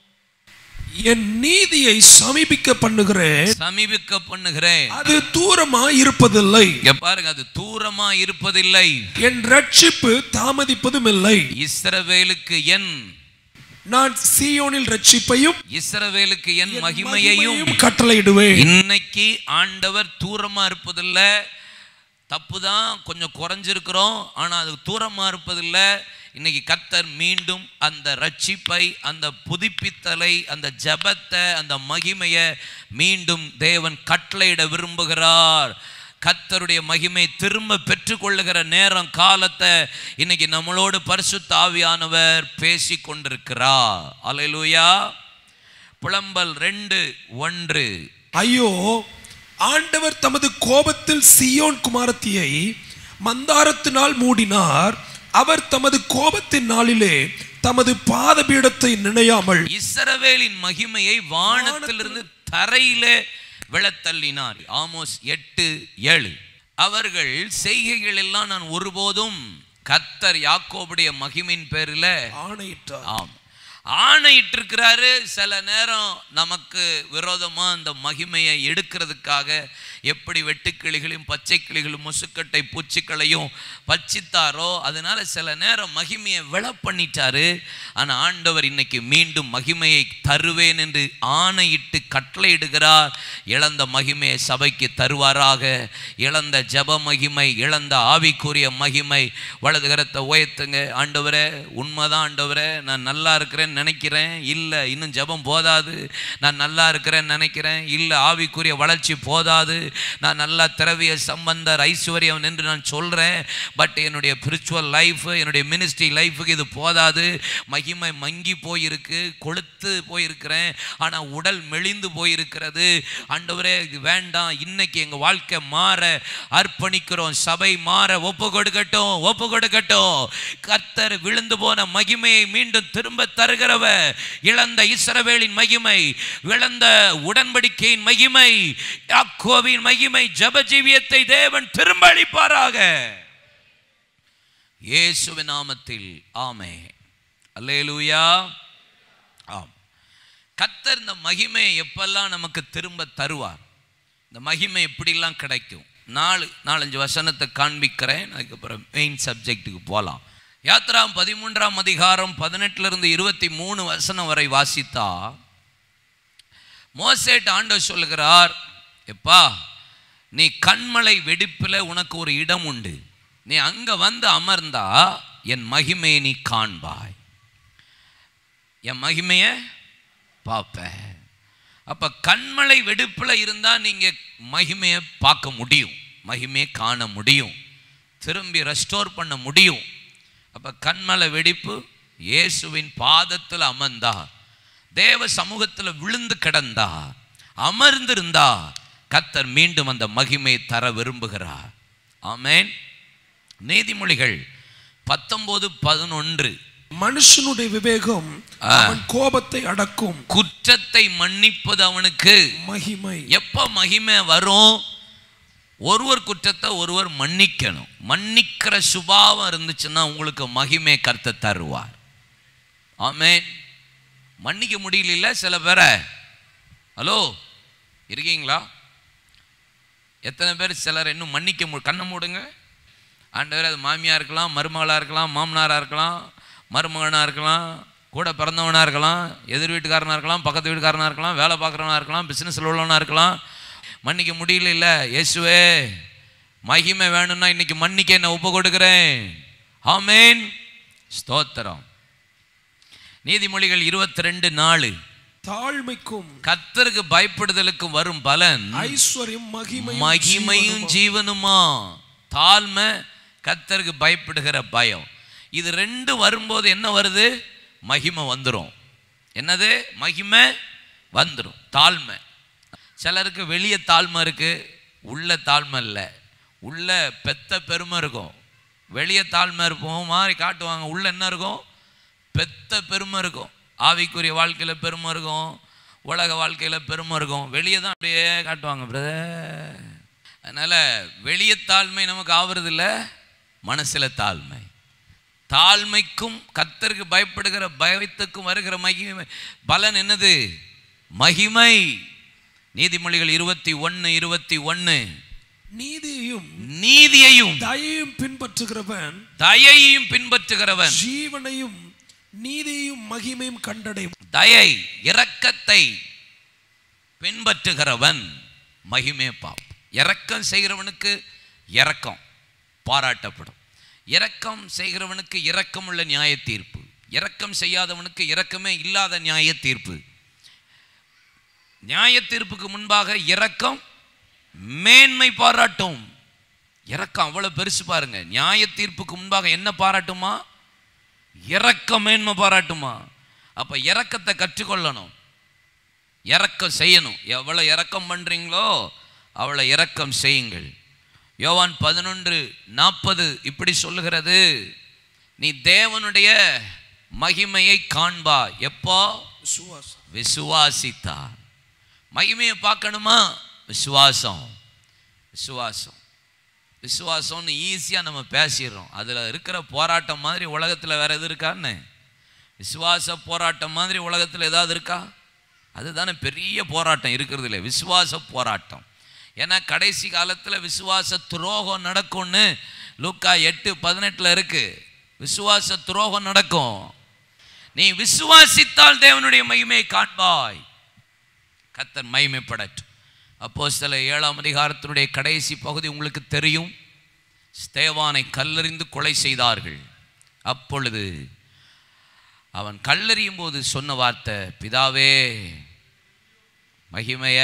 என் நீதியை சமீபிக்க பண்ணுகிறேன் சமீபிக்க பண்ணுகிறேன் அது தூரமா இருப்பதில்லை இங்க பாருங்க அது தூரமா இருப்பதில்லை என் ரட்சிப்பு தாமதிப்பதும் இல்லை இஸ்ரவேலுக்கு என் நான் சீயோனில் ரட்சிப்பையும் இஸ்ரவேலுக்கு என் என் மகிமையையும் மகிமையையும் கட்டளையிடுவேன் இன்னைக்கு ஆண்டவர் தூரமா இருப்பதில்ல தப்பு தான் கொஞ்சம் குறைஞ்சிருக்கிறோம் ஆனா அது தூரமா இருப்பதில்ல இன்னைக்கு கர்த்தர் மீண்டும் அந்த ரட்சிப்பை அந்த புதுப்பித்தலை அந்த ஜெபத்தை அந்த மகிமையை மீண்டும் தேவன் கட்டளையிட விரும்புகிறார் கர்த்தருடைய மகிமை திரும்ப பெற்றுக்கொள்ளுகிற நேரம் காலத்தை இன்னைக்கு நம்மளோடு பரிசுத்த ஆவியானவர் பேசி கொண்டிருக்கிறார் அலையிலூயா புலம்பல் ரெண்டு ஒன்று ஐயோ ஆண்டவர் தமது கோபத்தில் சீயோன் குமாரத்தியை மந்தாரத்தினால் மூடினார் அவர் தமது கோபத்தின் நாளிலே தமது பாதபீடத்தை நினையாமல் இஸ்ரவேலின் மகிமையை வானத்திலிருந்து தரையிலே விழத்தள்ளினார் ஆமோஸ் எட்டு ஏழு அவர்கள் செய்கைகள் எல்லாம் நான் ஒருபோதும் கத்தர் யாக்கோபுடைய மகிமையின் பேரில் ஆணையிட்டார் ஆம் ஆணையிட்டிருக்கிறாரு சில நேரம் நமக்கு விரோதமாக அந்த மகிமையை எடுக்கிறதுக்காக எப்படி வெட்டுக்கிளிகளையும் பச்சை கிளிகளும் முசுக்கட்டை பூச்சிக்களையும் பச்சித்தாரோ அதனால சில நேரம் மகிமையை விழ பண்ணிட்டாரு ஆனால் ஆண்டவர் இன்னைக்கு மீண்டும் மகிமையை தருவேன் என்று ஆணையிட்டு கட்டளையிடுகிறார் இழந்த மகிமையை சபைக்கு தருவாராக இழந்த ஜப மகிமை இழந்த ஆவிக்குரிய மகிமை வலது கரத்தை உயர்த்துங்க ஆண்டவரே உண்மைதான் ஆண்டவரே நான் நல்லா இருக்கிறேன்னு நினைக்கிறேன் இல்லை இன்னும் ஜெபம் போதாது நான் நல்லா இருக்கிறேன்னு நினைக்கிறேன் இல்லை ஆவிக்குரிய வளர்ச்சி போதாது நான் நல்லா திரவிய சம்பந்தர் ஐஸ்வர்யம் என்று நான் சொல்கிறேன் பட் என்னுடைய ஸ்பிரிச்சுவல் லைஃப் என்னுடைய மினிஸ்ட்ரி லைஃபுக்கு இது போதாது மகிமை மங்கி போயிருக்கு கொளுத்து போயிருக்கிறேன் ஆனால் உடல் மெலிந்து போயிருக்கிறது ஆண்டவரே இது வேண்டாம் இன்னைக்கு எங்கள் வாழ்க்கை மாற அர்ப்பணிக்கிறோம் சபை மாற ஒப்பு கொடுக்கட்டும் ஒப்பு கொடுக்கட்டும் கர்த்தர் விழுந்து போன மகிமையை மீண்டும் திரும்ப தருகிறவர் இழந்த இஸ்ரவேலின் மகிமை இழந்த உடன்படிக்கையின் மகிமை யாக்கோவின் மகிமை ஜபஜீவியத்தை தேவன் திரும்ப அளிப்பாராக இயேசுவின் நாமத்தில் ஆமே அல்லேலூயா ஆம் கத்தர் இந்த மகிமையை எப்பெல்லாம் நமக்கு திரும்ப தருவார் இந்த மகிமை எப்படிலாம் கிடைக்கும் நாலு நாலஞ்சு வசனத்தை காண்பிக்கிறேன் அதுக்கப்புறம் மெயின் சப்ஜெக்ட்டுக்கு போகலாம் யாத்ராம் பதிமூன்றாம் அதிகாரம் பதினெட்டுலேருந்து இருபத்தி மூணு வசனம் வரை வாசித்தா மோசேட் ஆண்டவர் சொல்லுகிறார் எப்பா நீ கண்மலை வெடிப்பில் உனக்கு ஒரு இடம் உண்டு நீ அங்கே வந்து அமர்ந்தா என் மகிமையை நீ காண்பாய் என் மகிமையை பார்ப்ப அப்போ கண்மலை வெடிப்பில் இருந்தால் நீங்கள் மகிமையை பார்க்க முடியும் மகிமையை காண முடியும் திரும்பி ரெஸ்டோர் பண்ண முடியும் அப்போ கண்மலை வெடிப்பு இயேசுவின் பாதத்தில் அமர்ந்தா தேவ சமூகத்தில் விழுந்து கிடந்தா அமர்ந்திருந்தா கத்தர் மீண்டும் அந்த மகிமையை தர விரும்புகிறார் ஆமேன் நீதிமொழிகள் பத்தொன்பது பதினொன்று மனுஷனுடைய விவேகம் ஆ. அவன் கோபத்தை அடக்கும் குற்றத்தை மன்னிப்பது அவனுக்கு மகிமை எப்போ மகிமை வரும் ஒருவர் குற்றத்தை ஒருவர் மன்னிக்கணும் மன்னிக்கிற சுபாவம் இருந்துச்சுன்னா உங்களுக்கு மகிமை கருத்தை தருவார் ஆமென் மன்னிக்க முடியல சில பேரை ஹலோ இருக்கீங்களா எத்தனை பேர் சிலர் இன்னும் மன்னிக்க மு கண்ணை மூடுங்க ஆண்டவர் அது மாமியாக இருக்கலாம் மருமகளாக இருக்கலாம் மாமனாராக இருக்கலாம் மருமகனாக இருக்கலாம் கூட பிறந்தவனாக இருக்கலாம் எதிர் வீட்டுக்காரனாக இருக்கலாம் பக்கத்து வீட்டுக்காரனாக இருக்கலாம் வேலை பார்க்குறவனாக இருக்கலாம் பிஸ்னஸில் உள்ளவனாக இருக்கலாம் மன்னிக்க முடியல இல்லை இயேசுவே மகிமை வேணும்னா இன்னைக்கு மன்னிக்க என்ன ஒப்பு கொடுக்குறேன் ஆமேன் ஸ்தோத்திரம் நீதிமொழிகள் இருபத்தி ரெண்டு நாலு தாழ்மைக்கும் கத்தருக்கு பயப்படுதலுக்கு வரும் பலன் ஐஸ்வர்யம் மகிமையும் மகிமையும் ஜீவனுமா. ஜீவனுமா தாழ்மை கத்தருக்கு பயப்படுகிற பயம் இது ரெண்டு வரும்போது என்ன வருது மகிமை வந்துடும் என்னது மகிமை வந்துடும் தாழ்மை சிலருக்கு வெளியே தாழ்மை இருக்கு உள்ள தாழ்மை இல்லை உள்ள பெத்த பெருமை இருக்கும் வெளியே தாழ்மை இருப்போம் மாதிரி காட்டுவாங்க உள்ள என்ன இருக்கும் பெத்த பெருமை இருக்கும் ஆவிக்குரிய வாழ்க்கையில் பெருமை இருக்கும் உலக வாழ்க்கையில் பெருமை இருக்கும் வெளியே தான் அப்படியே காட்டுவாங்க பிரதர் அதனால் வெளியே தாழ்மை நமக்கு ஆவறது இல்லை மனசில் தாழ்மை தாழ்மைக்கும் கத்தருக்கு பயப்படுகிற பயத்துக்கும் வருகிற மகிமை பலன் என்னது மகிமை நீதிமொழிகள் இருபத்தி ஒன்று இருபத்தி ஒன்று நீதியையும் நீதியையும் தயையும் பின்பற்றுகிறவன் தயையும் பின்பற்றுகிறவன் ஜீவனையும் நீதியையும் மகிமையும் கண்டடையும் தயை இரக்கத்தை பின்பற்றுகிறவன் மகிமே பாப் இரக்கம் செய்கிறவனுக்கு இரக்கம் பாராட்டப்படும் இரக்கம் செய்கிறவனுக்கு இரக்கமுள்ள நியாய தீர்ப்பு இரக்கம் செய்யாதவனுக்கு இரக்கமே இல்லாத நியாய தீர்ப்பு நியாய தீர்ப்புக்கு முன்பாக இரக்கம் மேன்மை பாராட்டும் இரக்கம் அவ்வளவு பெருசு பாருங்க நியாய தீர்ப்புக்கு முன்பாக என்ன பாராட்டுமா இரக்க மேன்மை பாராட்டுமா அப்ப இரக்கத்தை கற்றுக்கொள்ளணும் இரக்கம் செய்யணும் எவ்வளவு இரக்கம் பண்றீங்களோ அவ்வளோ இரக்கம் செய்யுங்கள் யோவான் பதினொன்று நாற்பது இப்படி சொல்லுகிறது நீ தேவனுடைய மகிமையை காண்பா எப்போ விசுவாசம் விசுவாசித்தார் மகிமையை பார்க்கணுமா விசுவாசம் விசுவாசம் விசுவாசம்னு ஈஸியாக நம்ம பேசிடுறோம் அதில் இருக்கிற போராட்டம் மாதிரி உலகத்தில் வேற எது இருக்கான்னு விசுவாச போராட்டம் மாதிரி உலகத்தில் ஏதாவது இருக்கா அதுதானே பெரிய போராட்டம் இருக்கிறது இல்லை விசுவாச போராட்டம் ஏன்னா கடைசி காலத்தில் விசுவாச துரோகம் நடக்கும்னு லூக்கா எட்டு பதினெட்டில் இருக்கு விசுவாச துரோகம் நடக்கும் நீ விசுவாசித்தால் தேவனுடைய மகிமையை காண்பாய் கத்தர் மகிமைப்படட்டும் அப்போ சில ஏழாம் அதிகாரத்தினுடைய கடைசி பகுதி உங்களுக்கு தெரியும் ஸ்தேவானை கல்லறிந்து கொலை செய்தார்கள் அப்பொழுது அவன் கல்லறியும் போது சொன்ன வார்த்தை பிதாவே மகிமைய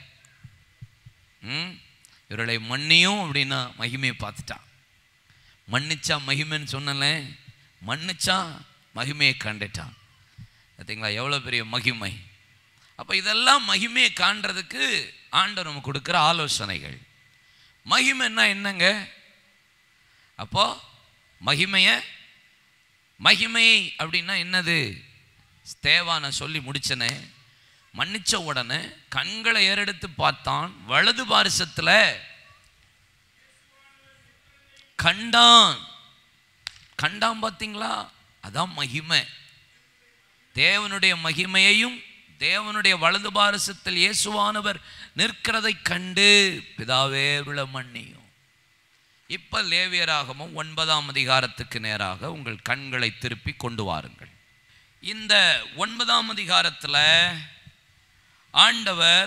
ம் இவர்களை மன்னியும் அப்படின்னா மகிமையை பார்த்துட்டான் மன்னிச்சா மகிமைன்னு சொன்னல மன்னிச்சா மகிமையை கண்டுட்டான் பார்த்தீங்களா எவ்வளோ பெரிய மகிமை அப்போ இதெல்லாம் மகிமையை காண்றதுக்கு ஆண்டவர் நமக்கு கொடுக்குற ஆலோசனைகள் மகிமைன்னா என்னங்க அப்போ மகிமைய மகிமை அப்படின்னா என்னது ஸ்தேவா நான் சொல்லி முடிச்சனே மன்னிச்ச உடனே கண்களை ஏறெடுத்து பார்த்தான் வலது பாரிசத்தில் கண்டான் கண்டான் பார்த்தீங்களா அதான் மகிமை தேவனுடைய மகிமையையும் தேவனுடைய வலது பாரசத்தில் இயேசுவானவர் நிற்கிறதை கண்டு பிதாவே விழ மன்னியும் இப்ப லேவியராகமும் ஒன்பதாம் அதிகாரத்துக்கு நேராக உங்கள் கண்களை திருப்பி கொண்டு வாருங்கள் இந்த ஒன்பதாம் அதிகாரத்தில் ஆண்டவர்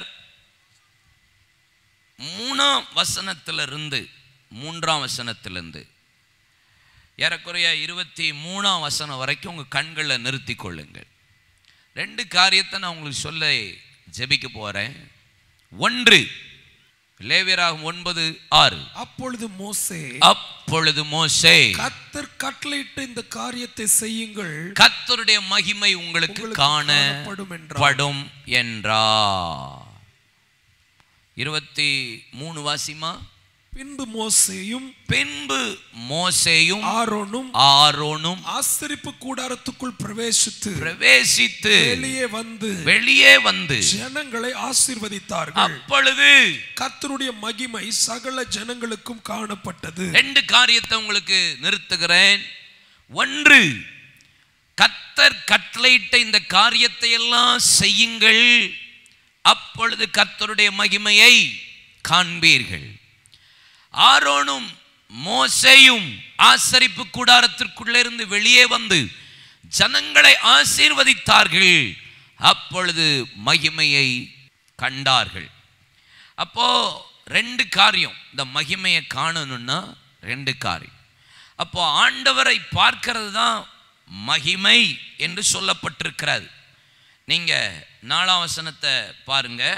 மூணாம் வசனத்திலிருந்து மூன்றாம் வசனத்திலிருந்து ஏறக்குறைய இருபத்தி மூணாம் வசனம் வரைக்கும் உங்கள் கண்களை நிறுத்தி கொள்ளுங்கள் ரெண்டு காரியத்தை நான் உங்களுக்கு சொல்ல ஜெபிக்க போகிறேன் ஒன்று லேவியராகும் ஒன்பது ஆறு அப்பொழுது மோசே அப்பொழுது மோசே கத்தர் கட்டளையிட்ட இந்த காரியத்தை செய்யுங்கள் கர்த்தருடைய மகிமை உங்களுக்கு உங்களுக்கு காணப்படும் காணப்படும் என்றார். என்றார் இருபத்தி மூணு வாசிமா பின்பு மோசேயும் பின்பு மோசேயும் ஆரோனும் ஆரோனும் ஆசரிப்பு கூடாரத்துக்குள் பிரவேசித்து பிரவேசித்து வெளியே வந்து வெளியே வந்து ஜனங்களை ஆசீர்வதித்தார்கள் அப்பொழுது கர்த்தருடைய மகிமை சகல ஜனங்களுக்கும் காணப்பட்டது ரெண்டு காரியத்தை உங்களுக்கு நிறுத்துகிறேன் ஒன்று கத்தர் கட்டளையிட்ட இந்த காரியத்தை எல்லாம் செய்யுங்கள் அப்பொழுது கர்த்தருடைய மகிமையை காண்பீர்கள் ஆரோனும் மோசேயும் ஆசரிப்பு கூடாரத்திற்குள்ளே இருந்து வெளியே வந்து ஜனங்களை ஆசீர்வதித்தார்கள் அப்பொழுது மகிமையை கண்டார்கள் அப்போ ரெண்டு காரியம் இந்த மகிமையை காணணும்னா ரெண்டு காரியம் அப்போ ஆண்டவரை பார்க்கிறது தான் மகிமை என்று சொல்லப்பட்டிருக்கிறது நீங்க நாலாம் வசனத்தை பாருங்க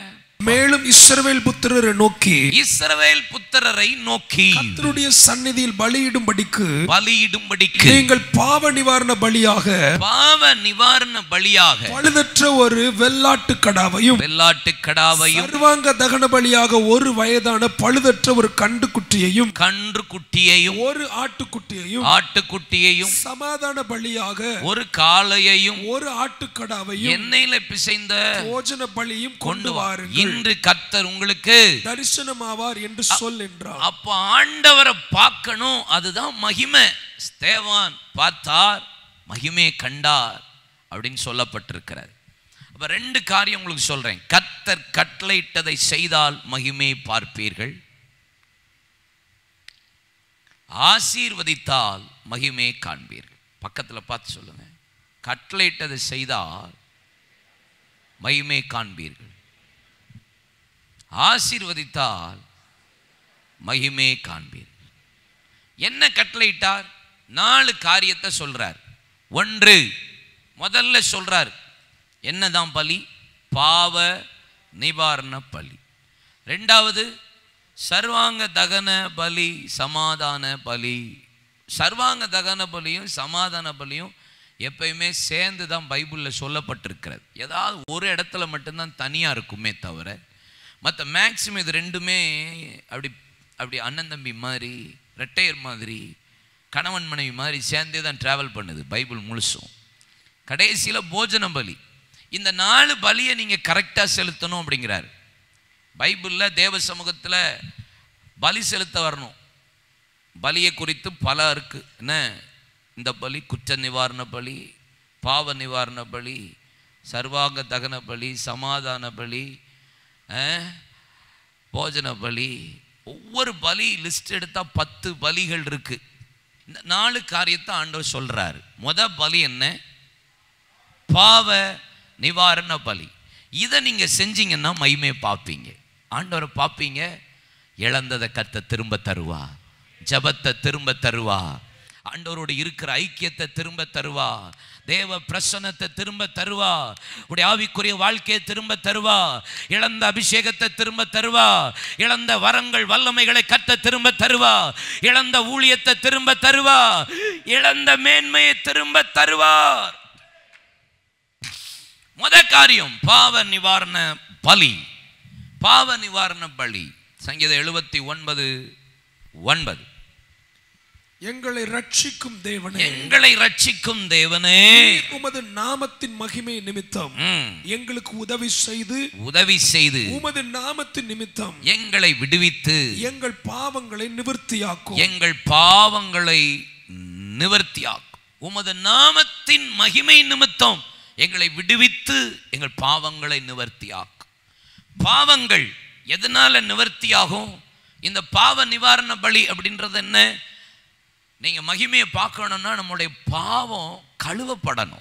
மேலும் இஸ்ரவேல் புத்திரரை நோக்கி இஸ்ரவேல் புத்திரரை நோக்கி கர்த்தருடைய சந்நிதியில் பலியிடும்படிக்கு பலியிடும்படிக்கு நீங்கள் பாவ நிவாரண பலியாக பாவ நிவாரண பலியாக பழுதற்ற ஒரு வெள்ளாட்டு கடாவையும் வெள்ளாட்டு கடாவையும் சர்வாங்க தகன பலியாக ஒரு வயதான பழுதற்ற ஒரு கண்டு குட்டியையும் கன்று குட்டியையும் ஒரு ஆட்டுக்குட்டியையும் ஆட்டுக்குட்டியையும் சமாதான பலியாக ஒரு காளையையும் ஒரு ஆட்டுக்கடாவையும் எண்ணெயில பிசைந்த போஜன பலியும் கொண்டு கொண்டு வா. வாருங்கள் இன்று கர்த்தர் உங்களுக்கு தரிசனமாவார் என்று சொல் என்றார் அப்ப ஆண்டவரை பார்க்கணும் அதுதான் மகிமை ஸ்தேவான் பார்த்தார் மகிமையை கண்டார் அப்படின்னு சொல்லப்பட்டிருக்கிறது அப்ப ரெண்டு காரியம் உங்களுக்கு சொல்றேன் கர்த்தர் கட்டளையிட்டதை செய்தால் மகிமையை பார்ப்பீர்கள் ஆசீர்வதித்தால் மகிமையை காண்பீர்கள் பக்கத்துல பார்த்து சொல்லுங்க கட்டளையிட்டதை செய்தால் மகிமையை காண்பீர்கள் ஆசீர்வதித்தால் மகிமையை காண்பீர்கள் என்ன கட்டளையிட்டார் நாலு காரியத்தை சொல்றார் ஒன்று முதல்ல சொல்றார் என்னதான் பலி பாவ நிவாரண பலி ரெண்டாவது சர்வாங்க தகன பலி சமாதான பலி சர்வாங்க தகன பலியும் சமாதான பலியும் எப்பயுமே சேர்ந்து தான் பைபிளில் சொல்லப்பட்டிருக்கிறது ஏதாவது ஒரு இடத்துல மட்டும்தான் தனியாக இருக்குமே தவிர மற்ற மேக்ஸிமம் இது ரெண்டுமே அப்படி அப்படி அண்ணன் தம்பி மாதிரி ரெட்டையர் மாதிரி கணவன் மனைவி மாதிரி சேர்ந்தே தான் ட்ராவல் பண்ணுது பைபிள் முழுசும் கடைசியில் போஜன பலி இந்த நாலு பலியை நீங்கள் கரெக்டாக செலுத்தணும் அப்படிங்கிறாரு பைபிளில் தேவ சமூகத்தில் பலி செலுத்த வரணும் பலியை குறித்து பல இருக்கு என்ன இந்த பலி குற்ற நிவாரண பலி பாவ நிவாரண பலி சர்வாங்க தகன பலி சமாதான பலி அஹ், போஜன பலி ஒவ்வொரு பலி லிஸ்ட் எடுத்தால் பத்து பலிகள் இருக்கு இந்த நாலு காரியத்தை ஆண்டவர் சொல்றாரு முத பலி என்ன பாவ நிவாரண பலி இதை நீங்க செஞ்சீங்கன்னா மகிமையை பார்ப்பீங்க ஆண்டவரை பார்ப்பீங்க இழந்ததை கத்த திரும்ப தருவா ஜபத்தை திரும்ப தருவா ஆண்டவரோடு இருக்கிற ஐக்கியத்தை திரும்ப தருவா தேவ பிரசன்னத்தை திரும்ப தருவா உடைய ஆவிக்குரிய வாழ்க்கையை திரும்ப தருவா இழந்த அபிஷேகத்தை திரும்ப தருவா இழந்த வரங்கள் வல்லமைகளை கத்த திரும்ப தருவா இழந்த ஊழியத்தை திரும்ப தருவா இழந்த மேன்மையை திரும்ப தருவார் முத காரியம் பாவ நிவாரண பலி பாவ நிவாரண பலி சங்கீதம் எழுபத்தி ஒன்பது ஒன்பது எங்களை ரட்சிக்கும் தேவனே எங்களை ரட்சிக்கும் தேவனே உமது நாமத்தின் மகிமை நிமித்தம் ம், எங்களுக்கு உதவி செய்து உதவி செய்து உமது நாமத்தின் நிமித்தம் எங்களை விடுவித்து எங்கள் பாவங்களை நிவர்த்தியாக்கும் எங்கள் பாவங்களை நிவர்த்தியாக்கும் உமது நாமத்தின் மகிமை நிமித்தம் எங்களை விடுவித்து எங்கள் பாவங்களை நிவர்த்தியாக்கும் பாவங்கள் எதனால நிவர்த்தியாகும் இந்த பாவ நிவாரண பலி அப்படின்றது என்ன நீங்க மகிமையை பார்க்கணும்னா நம்முடைய பாவம் கழுவப்படணும்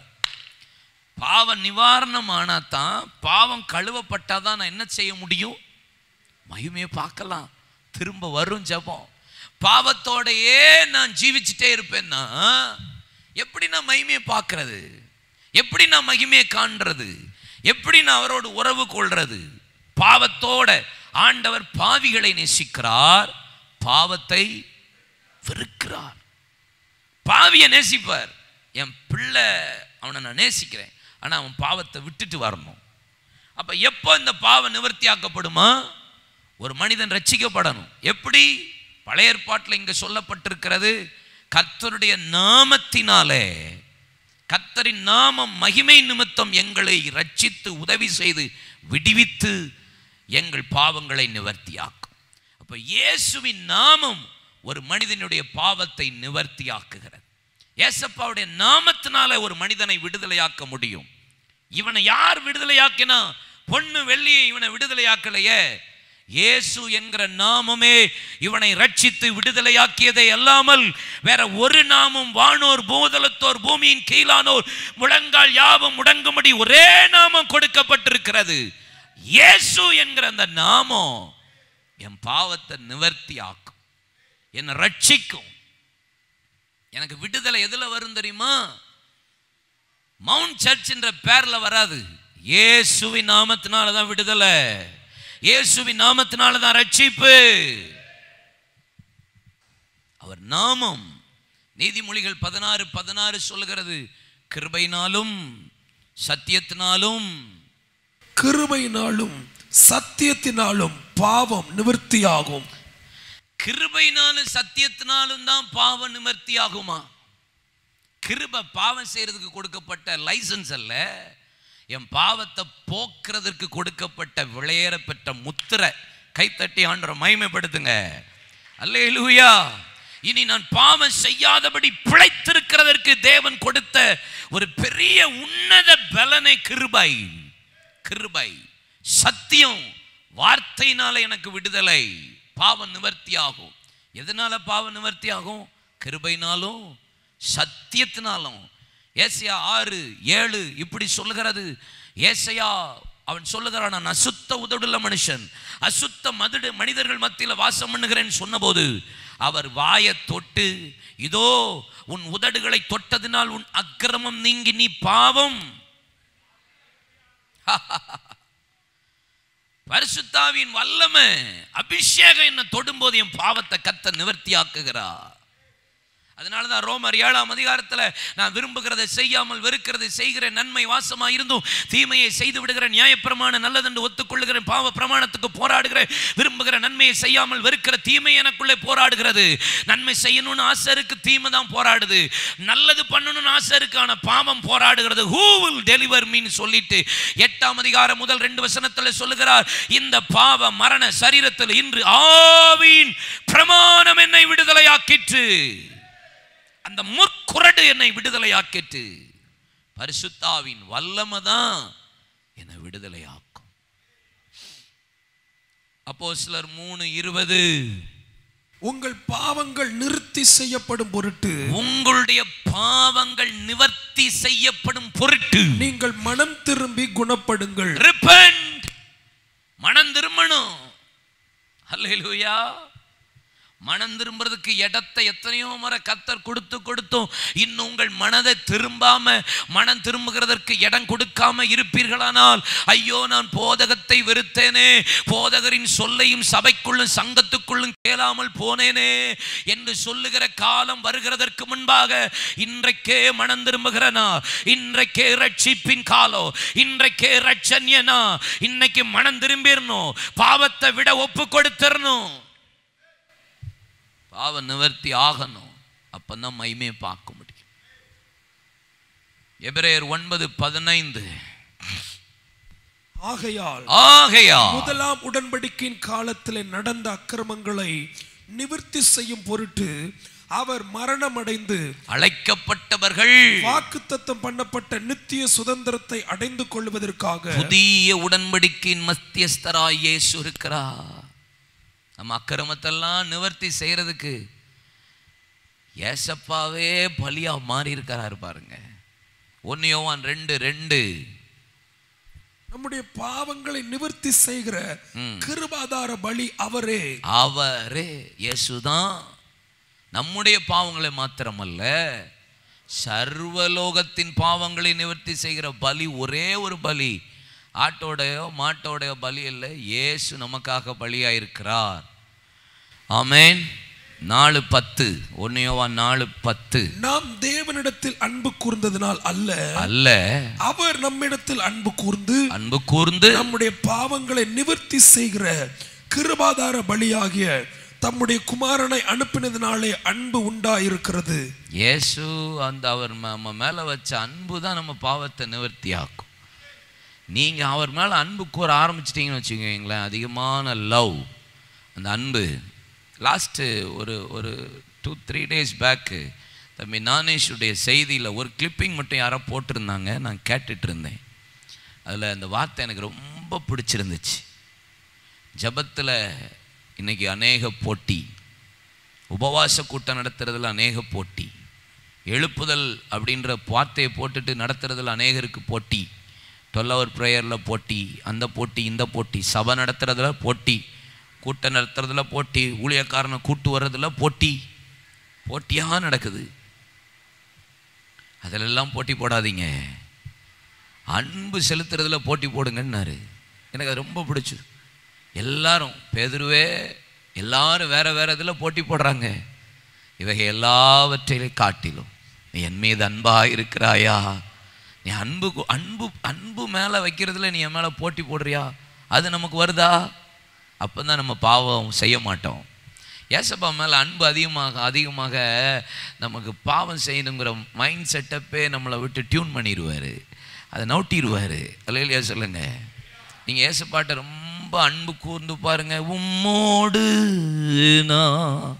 பாவ நிவாரணம் ஆனா தான் பாவம் கழுவப்பட்டாதான் நான் என்ன செய்ய முடியும் மகிமையை பார்க்கலாம் திரும்ப வரும் ஜெபம் பாவத்தோடையே நான் ஜீவிச்சுட்டே இருப்பேன்னா எப்படி நான் மகிமையை பார்க்கறது எப்படி நான் மகிமையை காண்றது எப்படி நான் அவரோடு உறவு கொள்றது பாவத்தோட ஆண்டவர் பாவிகளை நேசிக்கிறார் பாவத்தை வெறுக்கிறார் பாவியை நேசிப்பார் என் பிள்ளை அவனை நான் நேசிக்கிறேன் ஆனால் அவன் பாவத்தை விட்டுட்டு வரணும் அப்ப எப்போ இந்த பாவம் நிவர்த்தியாக்கப்படுமா ஒரு மனிதன் ரட்சிக்கப்படணும் எப்படி பழைய ஏற்பாட்டில் இங்க சொல்லப்பட்டிருக்கிறது கர்த்தருடைய நாமத்தினாலே கர்த்தரின் நாமம் மகிமை நிமித்தம் எங்களை ரட்சித்து உதவி செய்து விடுவித்து எங்கள் பாவங்களை நிவர்த்தியாக்கும் அப்ப இயேசுவின் நாமம் ஒரு மனிதனுடைய பாவத்தை நிவர்த்தியாக்குகிறது ஏசப்பாவுடைய நாமத்தினால ஒரு மனிதனை விடுதலையாக்க முடியும் இவனை யார் விடுதலையாக்கினா பொண்ணு வெள்ளியை இவனை விடுதலையாக்கலையே இயேசு என்கிற நாமமே இவனை ரட்சித்து விடுதலையாக்கியதை அல்லாமல் வேற ஒரு நாமம் வானோர் பூதலத்தோர் பூமியின் கீழானோர் முழங்கால் யாவும் முடங்கும்படி ஒரே நாமம் கொடுக்கப்பட்டிருக்கிறது இயேசு என்கிற அந்த நாமம் என் பாவத்தை நிவர்த்தி ஆக்கும் என்னை ரட்சிக்கும் எனக்கு விடுதலை எதுல வரும் தெரியுமா மவுண்ட் சர்ச் என்ற பேர்ல வராது இயேசுவின் நாமத்தினால தான் விடுதலை இயேசுவின் நாமத்தினால தான் ரட்சிப்பு அவர் நாமம் நீதிமொழிகள் பதினாறு பதினாறு சொல்லுகிறது கிருபையினாலும் சத்தியத்தினாலும் கிருபையினாலும் சத்தியத்தினாலும் பாவம் நிவர்த்தியாகும் கிருபையினாலும் சத்தியத்தினாலும் தான் பாவ நிவர்த்தி ஆகுமா கிருபை பாவம் செய்யறதுக்கு கொடுக்கப்பட்ட லைசன்ஸ் அல்ல என் பாவத்தை போக்குறதற்கு கொடுக்கப்பட்ட விளையேற பெற்ற முத்திரை கைத்தட்டி ஆண்டவரை மகிமைப்படுத்துங்க அல்லேலூயா இனி நான் பாவம் செய்யாதபடி பிழைத்திருக்கிறதற்கு தேவன் கொடுத்த ஒரு பெரிய உன்னத பலனை கிருபை கிருபை சத்தியம் வார்த்தையினால எனக்கு விடுதலை பாவ நிவர்த்தி ஆகும் எதனால பாவ நிவர்த்தி ஆகும் கிருபைனாலும் சத்தியத்தினாலும் ஏசையா ஆறு ஏழு இப்படி சொல்லுகிறது ஏசையா அவன் சொல்லுகிறான் நான் அசுத்த உதடுள்ள மனுஷன் அசுத்த மதுடு மனிதர்கள் மத்தியில் வாசம் பண்ணுகிறேன் சொன்னபோது அவர் வாயை தொட்டு இதோ உன் உதடுகளை தொட்டதினால் உன் அக்கிரமம் நீங்கி நீ பாவம் பரிசுத்தாவின் வல்லமை அபிஷேகம் என்ன தொடும்போது என் பாவத்தை கத்த நிவர்த்தியாக்குகிறார் அதனால தான் ரோமர் ஏழாம் அதிகாரத்தில் நான் விரும்புகிறதை செய்யாமல் வெறுக்கிறதை செய்கிற நன்மை வாசமாக இருந்தும் தீமையை செய்து விடுகிற நியாயப்பிரமாணம் நல்லதென்று ஒத்துக்கொள்ளுகிறேன் பாவ பிரமாணத்துக்கு போராடுகிறேன் விரும்புகிற நன்மையை செய்யாமல் வெறுக்கிற தீமை எனக்குள்ளே போராடுகிறது நன்மை செய்யணும்னு ஆசை இருக்கு தீமை தான் போராடுது நல்லது பண்ணணும்னு ஆசை இருக்கு ஆனா பாவம் போராடுகிறது ஹூ வில் டெலிவர் மீன் சொல்லிட்டு எட்டாம் அதிகாரம் முதல் ரெண்டு வசனத்தில் சொல்லுகிறார் இந்த பாவ மரண சரீரத்தில் இன்று ஆவியின் பிரமாணம் என்னை விடுதலையாக்கிற்று அந்த முற்குரடு என்னை விடுதலையாக்கிட்டு பரிசுத்தாவின் வல்லமை தான் என்னை விடுதலையாக்கும் அப்போ சிலர் மூணு இருபது உங்கள் பாவங்கள் நிறுத்தி செய்யப்படும் பொருட்டு உங்களுடைய பாவங்கள் நிவர்த்தி செய்யப்படும் பொருட்டு நீங்கள் மனம் திரும்பி குணப்படுங்கள் ரிப்பண்ட் மனம் திரும்பணும் அல்லேலூயா மனம் திரும்புறதுக்கு இடத்தை எத்தனையோ முறை கத்தர் கொடுத்து கொடுத்தும் இன்னும் உங்கள் மனதை திரும்பாம மனம் திரும்புகிறதற்கு இடம் கொடுக்காம இருப்பீர்களானால் ஐயோ நான் போதகத்தை வெறுத்தேனே போதகரின் சொல்லையும் சபைக்குள்ளும் சங்கத்துக்குள்ளும் கேளாமல் போனேனே என்று சொல்லுகிற காலம் வருகிறதற்கு முன்பாக இன்றைக்கே மனம் திரும்புகிறனா இன்றைக்கே ரட்சிப்பின் காலம் இன்றைக்கே ரட்சன்யனா இன்னைக்கு மனம் திரும்பிடணும் பாவத்தை விட ஒப்பு கொடுத்துடணும் பாவ நிவர்த்தி ஆகணும் அப்பதான் மைமே பார்க்க முடியும் எபிரேயர் ஒன்பது பதினைந்து ஆகையால் ஆகையா முதலாம் உடன்படிக்கையின் காலத்திலே நடந்த அக்கிரமங்களை நிவர்த்தி செய்யும் பொருட்டு அவர் மரணமடைந்து அழைக்கப்பட்டவர்கள் வாக்குத்தத்தம் பண்ணப்பட்ட நித்திய சுதந்திரத்தை அடைந்து கொள்வதற்காக புதிய உடன்படிக்கையின் மத்தியஸ்தராய் இயேசு இருக்கிறார் நம்ம அக்கிரமத்தெல்லாம் நிவர்த்தி செய்யறதுக்கு ஏசப்பாவே பலியா மாறி இருக்கிறாரு பாருங்க ஒன்னு யோவான் ரெண்டு ரெண்டு நம்முடைய பாவங்களை நிவர்த்தி செய்கிற கிருபாதார பலி அவரே அவரே இயேசுதான் நம்முடைய பாவங்களை மாத்திரமல்ல சர்வலோகத்தின் பாவங்களை நிவர்த்தி செய்கிற பலி ஒரே ஒரு பலி ஆட்டோடையோ மாட்டோடையோ பலி இல்லை இயேசு நமக்காக பலியாயிருக்கிறார் ஆமென் நாலு பத்து ஒன்னையோவா நாலு பத்து நாம் தேவனிடத்தில் அன்பு கூர்ந்ததினால் அல்ல அல்ல அவர் நம்மிடத்தில் அன்பு கூர்ந்து அன்பு கூர்ந்து நம்முடைய பாவங்களை நிவர்த்தி செய்கிற கிருபாதார பலியாகிய தம்முடைய குமாரனை அனுப்பினதினாலே அன்பு உண்டாயிருக்கிறது இயேசு அந்த அவர் ம- நம்ம மேலே வச்ச அன்பு தான் நம்ம பாவத்தை நிவர்த்தி ஆக்கும் நீங்கள் அவர் மேலே அன்பு கூற ஆரம்பிச்சிட்டிங்கன்னு வச்சுக்கோங்களேன் அதிகமான லவ் அந்த அன்பு லாஸ்ட்டு ஒரு ஒரு டூ த்ரீ டேஸ் பேக்கு தம்பி நானேஷுடைய செய்தியில் ஒரு கிளிப்பிங் மட்டும் யாரோ போட்டிருந்தாங்க நான் கேட்டுட்டு இருந்தேன் அதில் அந்த வார்த்தை எனக்கு ரொம்ப பிடிச்சிருந்துச்சு ஜபத்தில் இன்னைக்கு அநேக போட்டி உபவாச கூட்டம் நடத்துறதுல அநேக போட்டி எழுப்புதல் அப்படின்ற வார்த்தையை போட்டுட்டு நடத்துறதுல அநேகருக்கு போட்டி டுவெல் ஹவர் ப்ரேயரில் போட்டி அந்த போட்டி இந்த போட்டி சபை நடத்துறதுல போட்டி கூட்டம் நடத்துறதுல போட்டி ஊழியக்காரனை கூட்டு வர்றதுல போட்டி போட்டியாக நடக்குது அதிலெல்லாம் போட்டி போடாதீங்க அன்பு செலுத்துறதுல போட்டி போடுங்கன்னாரு எனக்கு அது ரொம்ப பிடிச்சது எல்லாரும் பேதுருவே எல்லாரும் வேற வேற இதில் போட்டி போடுறாங்க இவைக எல்லாவற்றையும் காட்டிலும் நீ என் மீது அன்பாக இருக்கிறாயா நீ அன்பு கு- அன்பு அன்பு மேலே வைக்கிறதுல நீ என் மேலே போட்டி போடுறியா அது நமக்கு வருதா அப்போ தான் நம்ம பாவம் செய்ய மாட்டோம் ஏசப்பா மேலே அன்பு அதிகமாக அதிகமாக நமக்கு பாவம் செய்யணுங்கிற மைண்ட் செட்டப்பே நம்மளை விட்டு டியூன் பண்ணிடுவார் அதை நவுட்டிடுவார் இல்லையா சொல்லுங்க நீங்கள் ஏசப்பாட்ட ரொம்ப அன்பு கூர்ந்து பாருங்க உம்மோடு நான்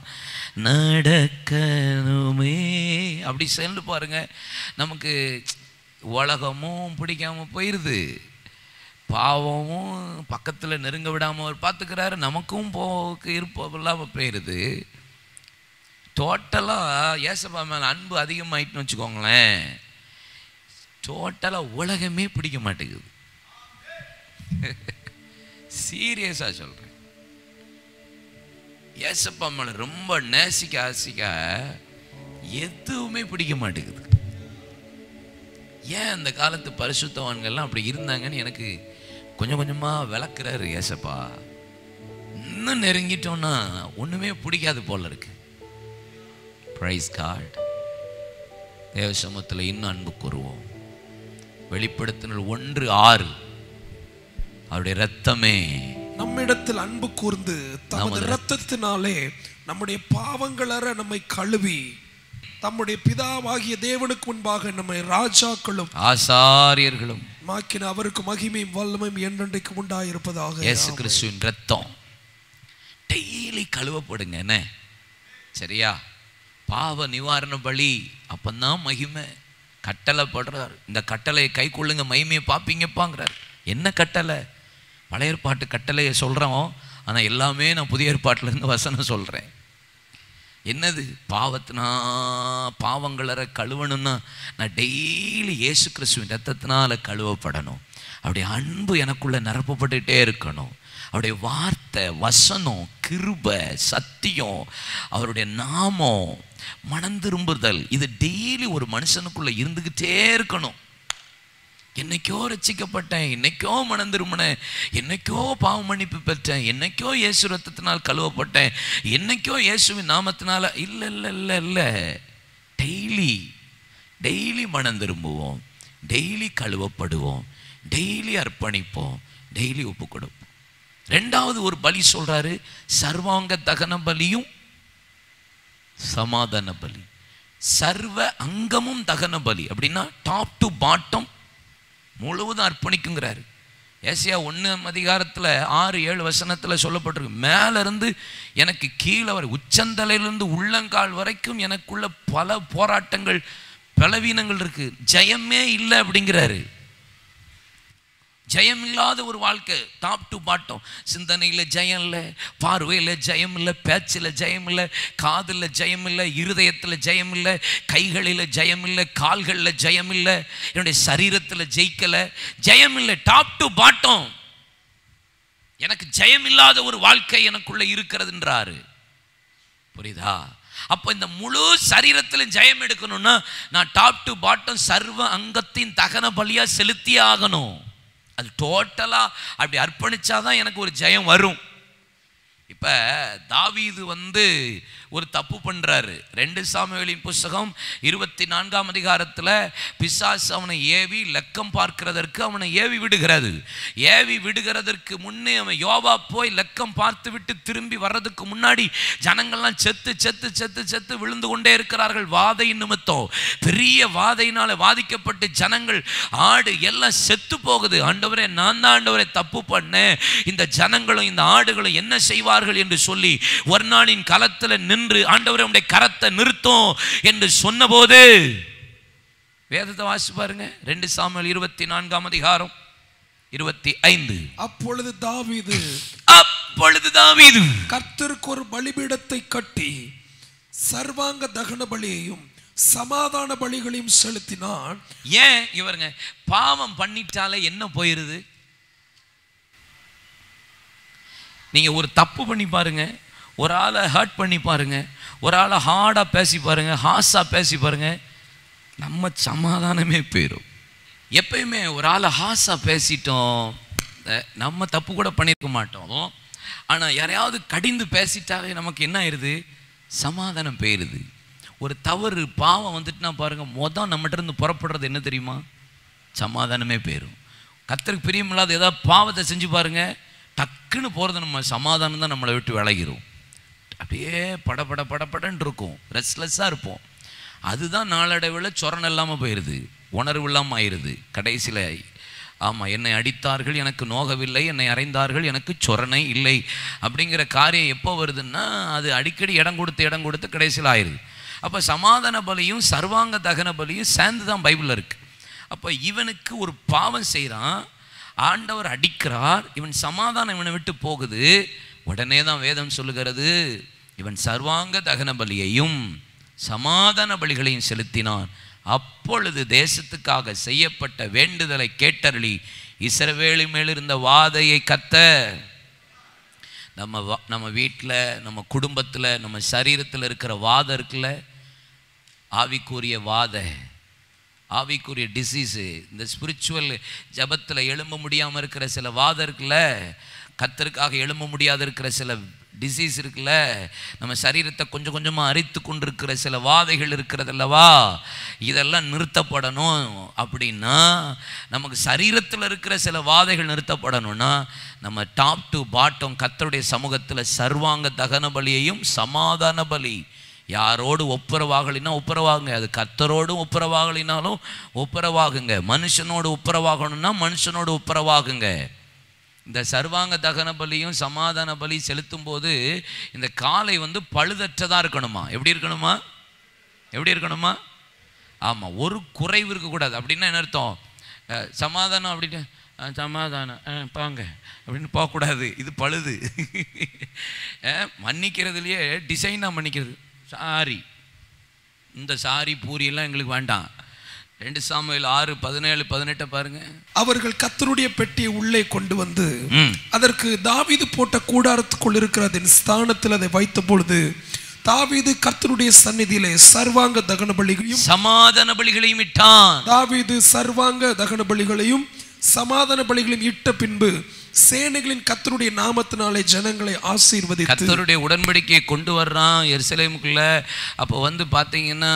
நடக்கணுமே அப்படி சென்று பாருங்க நமக்கு உலகமும் பிடிக்காம போயிடுது பாவமும் பக்கத்தில் நெருங்க விடாமல் அவர் பார்த்துக்கிறாரு நமக்கும் போக்கு இருப்ப இல்லாமல் போயிடுது டோட்டலாக ஏசப்பா மேலே அன்பு அதிகமாயிட்டுன்னு வச்சுக்கோங்களேன் டோட்டலாக உலகமே பிடிக்க மாட்டேங்குது சீரியஸாக சொல்கிறேன் ஏசப்பா மேலே ரொம்ப நேசிக்க ஆசிக்க எதுவுமே பிடிக்க மாட்டேங்குது ஏன் அந்த காலத்து பரிசுத்தவான்கள்லாம் அப்படி இருந்தாங்கன்னு எனக்கு கொஞ்சம் கொஞ்சமாக விளக்குறாரு ஏசப்பா இன்னும் நெருங்கிட்டோன்னா ஒன்றுமே பிடிக்காது போல இருக்கு ப்ரைஸ் கார்டு தேவ சமூகத்தில் இன்னும் அன்பு கூறுவோம் வெளிப்படுத்தினர் ஒன்று ஆறு அவருடைய ரத்தமே நம்மிடத்தில் அன்பு கூர்ந்து தமது இரத்தத்தினாலே நம்முடைய பாவங்களற நம்மை கழுவி தம்முடைய பிதாவாகிய தேவனுக்கு முன்பாக நம்மை ராஜாக்களும் ஆசாரியர்களும் மாக்கின அவருக்கு மகிமையும் வல்லமையும் என்றென்றைக்கு உண்டாயிருப்பதாக இயேசு கிறிஸ்துவின் ரத்தம் டெய்லி கழுவப்படுங்க என்ன சரியா பாவ நிவாரண பலி அப்பந்தான் மகிமை கட்டளை படுறார் இந்த கட்டளையை கை கொள்ளுங்க மகிமையை பார்ப்பீங்கப்பாங்கிறார் என்ன கட்டளை பழைய ஏற்பாட்டு கட்டளையை சொல்கிறோம் ஆனால் எல்லாமே நான் புதிய ஏற்பாட்டுல இருந்து வசனம் சொல்கிறேன் என்னது பாவத்தினா பாவங்களற கழுவணும்னா நான் டெய்லி இயேசு கிறிஸ்துவின் ரத்தத்தினால கழுவப்படணும் அவருடைய அன்பு எனக்குள்ள நிரப்பப்பட்டுட்டே இருக்கணும் அவருடைய வார்த்தை வசனம் கிருப சத்தியம் அவருடைய நாமம் மனம் திரும்புதல் இது டெய்லி ஒரு மனுஷனுக்குள்ள இருந்துக்கிட்டே இருக்கணும் என்னைக்கோ ரட்சிக்கப்பட்டேன் என்னைக்கோ மனம் திரும்பினேன் என்னைக்கோ பாவ மன்னிப்பு பெற்றேன் என்னைக்கோ இயேசு ரத்தத்தினால் கழுவப்பட்டேன் என்னைக்கோ இயேசுவின் நாமத்தினால இல்லை இல்லை இல்லை இல்லை டெய்லி டெய்லி மனம் திரும்புவோம் டெய்லி கழுவப்படுவோம் டெய்லி அர்ப்பணிப்போம் டெய்லி ஒப்பு கொடுப்போம் ரெண்டாவது ஒரு பலி சொல்றாரு சர்வாங்க தகன பலியும் சமாதான பலி சர்வ அங்கமும் தகன பலி அப்படின்னா டாப் டு பாட்டம் முழுவதும் அர்ப்பணிக்குங்கிறாரு ஏசியா ஒன்று அதிகாரத்தில் ஆறு ஏழு வசனத்தில் சொல்லப்பட்டிருக்கு மேல இருந்து எனக்கு கீழே வரை உச்சந்தலையிலிருந்து உள்ளங்கால் வரைக்கும் எனக்குள்ள பல போராட்டங்கள் பலவீனங்கள் இருக்கு ஜெயமே இல்லை அப்படிங்கிறாரு ஜெயம் இல்லாத ஒரு வாழ்க்கை டாப் டு பாட்டம் சிந்தனையில் ஜெயம் இல்லை பார்வையில் ஜெயம் இல்லை பேச்சில் ஜெயம் இல்லை காதில் ஜெயம் இல்லை இருதயத்தில் ஜெயம் இல்லை கைகளில் ஜெயம் இல்லை கால்களில் ஜெயம் இல்லை என்னுடைய சரீரத்தில் ஜெயிக்கலை ஜெயம் இல்லை டாப் டு பாட்டம் எனக்கு ஜெயம் இல்லாத ஒரு வாழ்க்கை எனக்குள்ள இருக்கிறதுன்றாரு புரியுதா அப்போ இந்த முழு சரீரத்திலும் ஜெயம் எடுக்கணும்னா நான் டாப் டு பாட்டம் சர்வ அங்கத்தின் தகன பலியா செலுத்தியே ஆகணும் அது டோட்டலாக அப்படி அர்ப்பணிச்சாதான் எனக்கு ஒரு ஜெயம் வரும் இப்போ தாவீது வந்து ஒரு தப்பு பண்ணுறாரு ரெண்டு சாமுவேலின் புஸ்தகம் இருபத்தி நான்காம் அதிகாரத்தில் பிசாசு அவனை ஏவி லக்கம் பார்க்கிறதற்கு அவனை ஏவி விடுகிறது ஏவி விடுகிறதற்கு முன்னே அவன் யோவா போய் லக்கம் பார்த்து விட்டு திரும்பி வர்றதுக்கு முன்னாடி ஜனங்கள்லாம் செத்து செத்து செத்து செத்து விழுந்து கொண்டே இருக்கிறார்கள் வாதை நிமித்தம் பெரிய வாதையினால வாதிக்கப்பட்டு ஜனங்கள் ஆடு எல்லாம் செத்து போகுது ஆண்டவரே நான் தான் ஆண்டவரே தப்பு பண்ணேன் இந்த ஜனங்களும் இந்த ஆடுகளும் என்ன செய்வார்கள் என்று சொல்லி ஒரு நாளின் களத்தில் நின்று ஆண்டவரே உடைய கரத்தை நிறுத்தும் என்று சொன்னபோது வேதத்தை வாசி பாருங்க ரெண்டு சாமுவேல் இருபத்தி நான்காம் அதிகாரம் இருபத்தி ஐந்து அப்பொழுது தாவீது அப்பொழுது தாவீது கர்த்தருக்கு ஒரு பலிபீடத்தை கட்டி சர்வாங்க தகன பலியையும் சமாதான பலிகளையும் செலுத்தினான் ஏன் இவருங்க பாவம் பண்ணிட்டாலே என்ன போயிருது நீங்க ஒரு தப்பு பண்ணி பாருங்க ஒரு ஆளை ஹர்ட் பண்ணி பாருங்க ஒரு ஆளை ஹார்டாக பேசி பாருங்க ஹாஸா பேசி பாருங்க நம்ம சமாதானமே போயிடும் எப்பயுமே ஒரு ஆளை ஹாஸா பேசிட்டோம் அஹ் நம்ம தப்பு கூட பண்ணியிருக்க மாட்டோம் ஆனால் யாரையாவது கடிந்து பேசிட்டாலே நமக்கு என்ன ஆயிடுது சமாதானம் போயிடுது ஒரு தவறு பாவம் வந்துட்டுனா பாருங்க மொதல் நம்மகிட்ட இருந்து புறப்படுறது என்ன தெரியுமா சமாதானமே போயிடும் கத்தருக்கு பிரியமில்லாத ஏதாவது பாவத்தை செஞ்சு பாருங்க டக்குன்னு போகிறது நம்ம சமாதானம் தான் நம்மளை விட்டு விலகிரும் அப்படியே படபட படபடன்னு இருக்கும் ரெஸ்ட்லெஸ்ஸாக இருப்போம் அதுதான் நாளடைவில் சொரணம் இல்லாமல் போயிடுது உணர்வு இல்லாமல் ஆயிடுது கடைசியில் ஆமாம் என்னை அடித்தார்கள் எனக்கு நோகவில்லை என்னை அறைந்தார்கள் எனக்கு சொரணை இல்லை அப்படிங்கிற காரியம் எப்போ வருதுன்னா அது அடிக்கடி இடம் கொடுத்து இடம் கொடுத்து கடைசியில் ஆயிடுது அப்போ சமாதான பலியும் சர்வாங்க தகன பலியும் சேர்ந்து தான் பைபிளில் இருக்குது அப்போ இவனுக்கு ஒரு பாவம் செய்கிறான் ஆண்டவர் அடிக்கிறார் இவன் சமாதானம் இவனை விட்டு போகுது உடனே தான் வேதம் சொல்லுகிறது இவன் சர்வாங்க தகன பலியையும் சமாதான பலிகளையும் செலுத்தினான் அப்பொழுது தேசத்துக்காக செய்யப்பட்ட வேண்டுதலை கேட்டருளி இஸ்ரவேலி மேலிருந்த வாதையை கத்த நம்ம வா- நம்ம வீட்டில் நம்ம குடும்பத்தில் நம்ம சரீரத்தில் இருக்கிற வாதம் இருக்குல்ல ஆவிக்குரிய வாத ஆவிக்குரிய டிசீஸு இந்த ஸ்பிரிச்சுவல் ஜபத்தில் எழும்ப முடியாமல் இருக்கிற சில வாதம் இருக்குல்ல கத்தருக்காக எழும்ப முடியாத இருக்கிற சில டிசீஸ் இருக்குல்ல நம்ம சரீரத்தை கொஞ்சம் கொஞ்சமாக அரித்து கொண்டிருக்கிற சில வாதைகள் இருக்கிறதல்லவா இதெல்லாம் நிறுத்தப்படணும் அப்படின்னா நமக்கு சரீரத்தில் இருக்கிற சில வாதைகள் நிறுத்தப்படணும்னா நம்ம டாப் டு பாட்டம் கத்தருடைய சமூகத்தில் சர்வாங்க தகன பலியையும் சமாதான பலி யாரோடு ஒப்புரவாகலினா ஒப்புரவாகுங்க அது கத்தரோடும் ஒப்புரவாகலினாலும் ஒப்புரவாகுங்க மனுஷனோடு ஒப்புரவாகணும்னா மனுஷனோடு ஒப்புரவாகுங்க இந்த சர்வாங்க தகன பலியும் சமாதான பலி செலுத்தும் போது இந்த காலை வந்து பழுதற்றதாக இருக்கணுமா எப்படி இருக்கணுமா எப்படி இருக்கணுமா ஆமாம் ஒரு குறைவு இருக்கக்கூடாது அப்படின்னா என்ன அர்த்தம் அஹ், சமாதானம் அப்படின்னு அஹ், சமாதானம் அஹ், போங்க அப்படின்னு போகக்கூடாது இது பழுது அஹ், மன்னிக்கிறதுலையே டிசைனாக மன்னிக்கிறது சாரி இந்த சாரி பூரியெல்லாம் எங்களுக்கு வேண்டாம் ரெண்டு சாமுவேல் ஆறு பதினேழு பதினெட்டை பாருங்க அவர்கள் கத்தருடைய பெட்டியை உள்ளே கொண்டு வந்து ம் அதற்கு தாவீது போட்ட கூடாரத்துக்குள் இருக்கிற அதன் ஸ்தானத்தில் அதை வைத்த பொழுது தாவீது கர்த்தருடைய சந்நிதியிலே சர்வாங்க தகன பலிகளையும் சமாதான பலிகளையும் இட்டான் தாவீது சர்வாங்க தகன பலிகளையும் சமாதான பலிகளையும் இட்ட பின்பு சேனைகளின் கர்த்தருடைய நாமத்தினாலே ஜனங்களை ஆசீர்வதித்து கத்தருடைய உடன்படிக்கையை கொண்டு வர்றான் எருசலேமுக்குள்ள அப்போ வந்து பார்த்தீங்கன்னா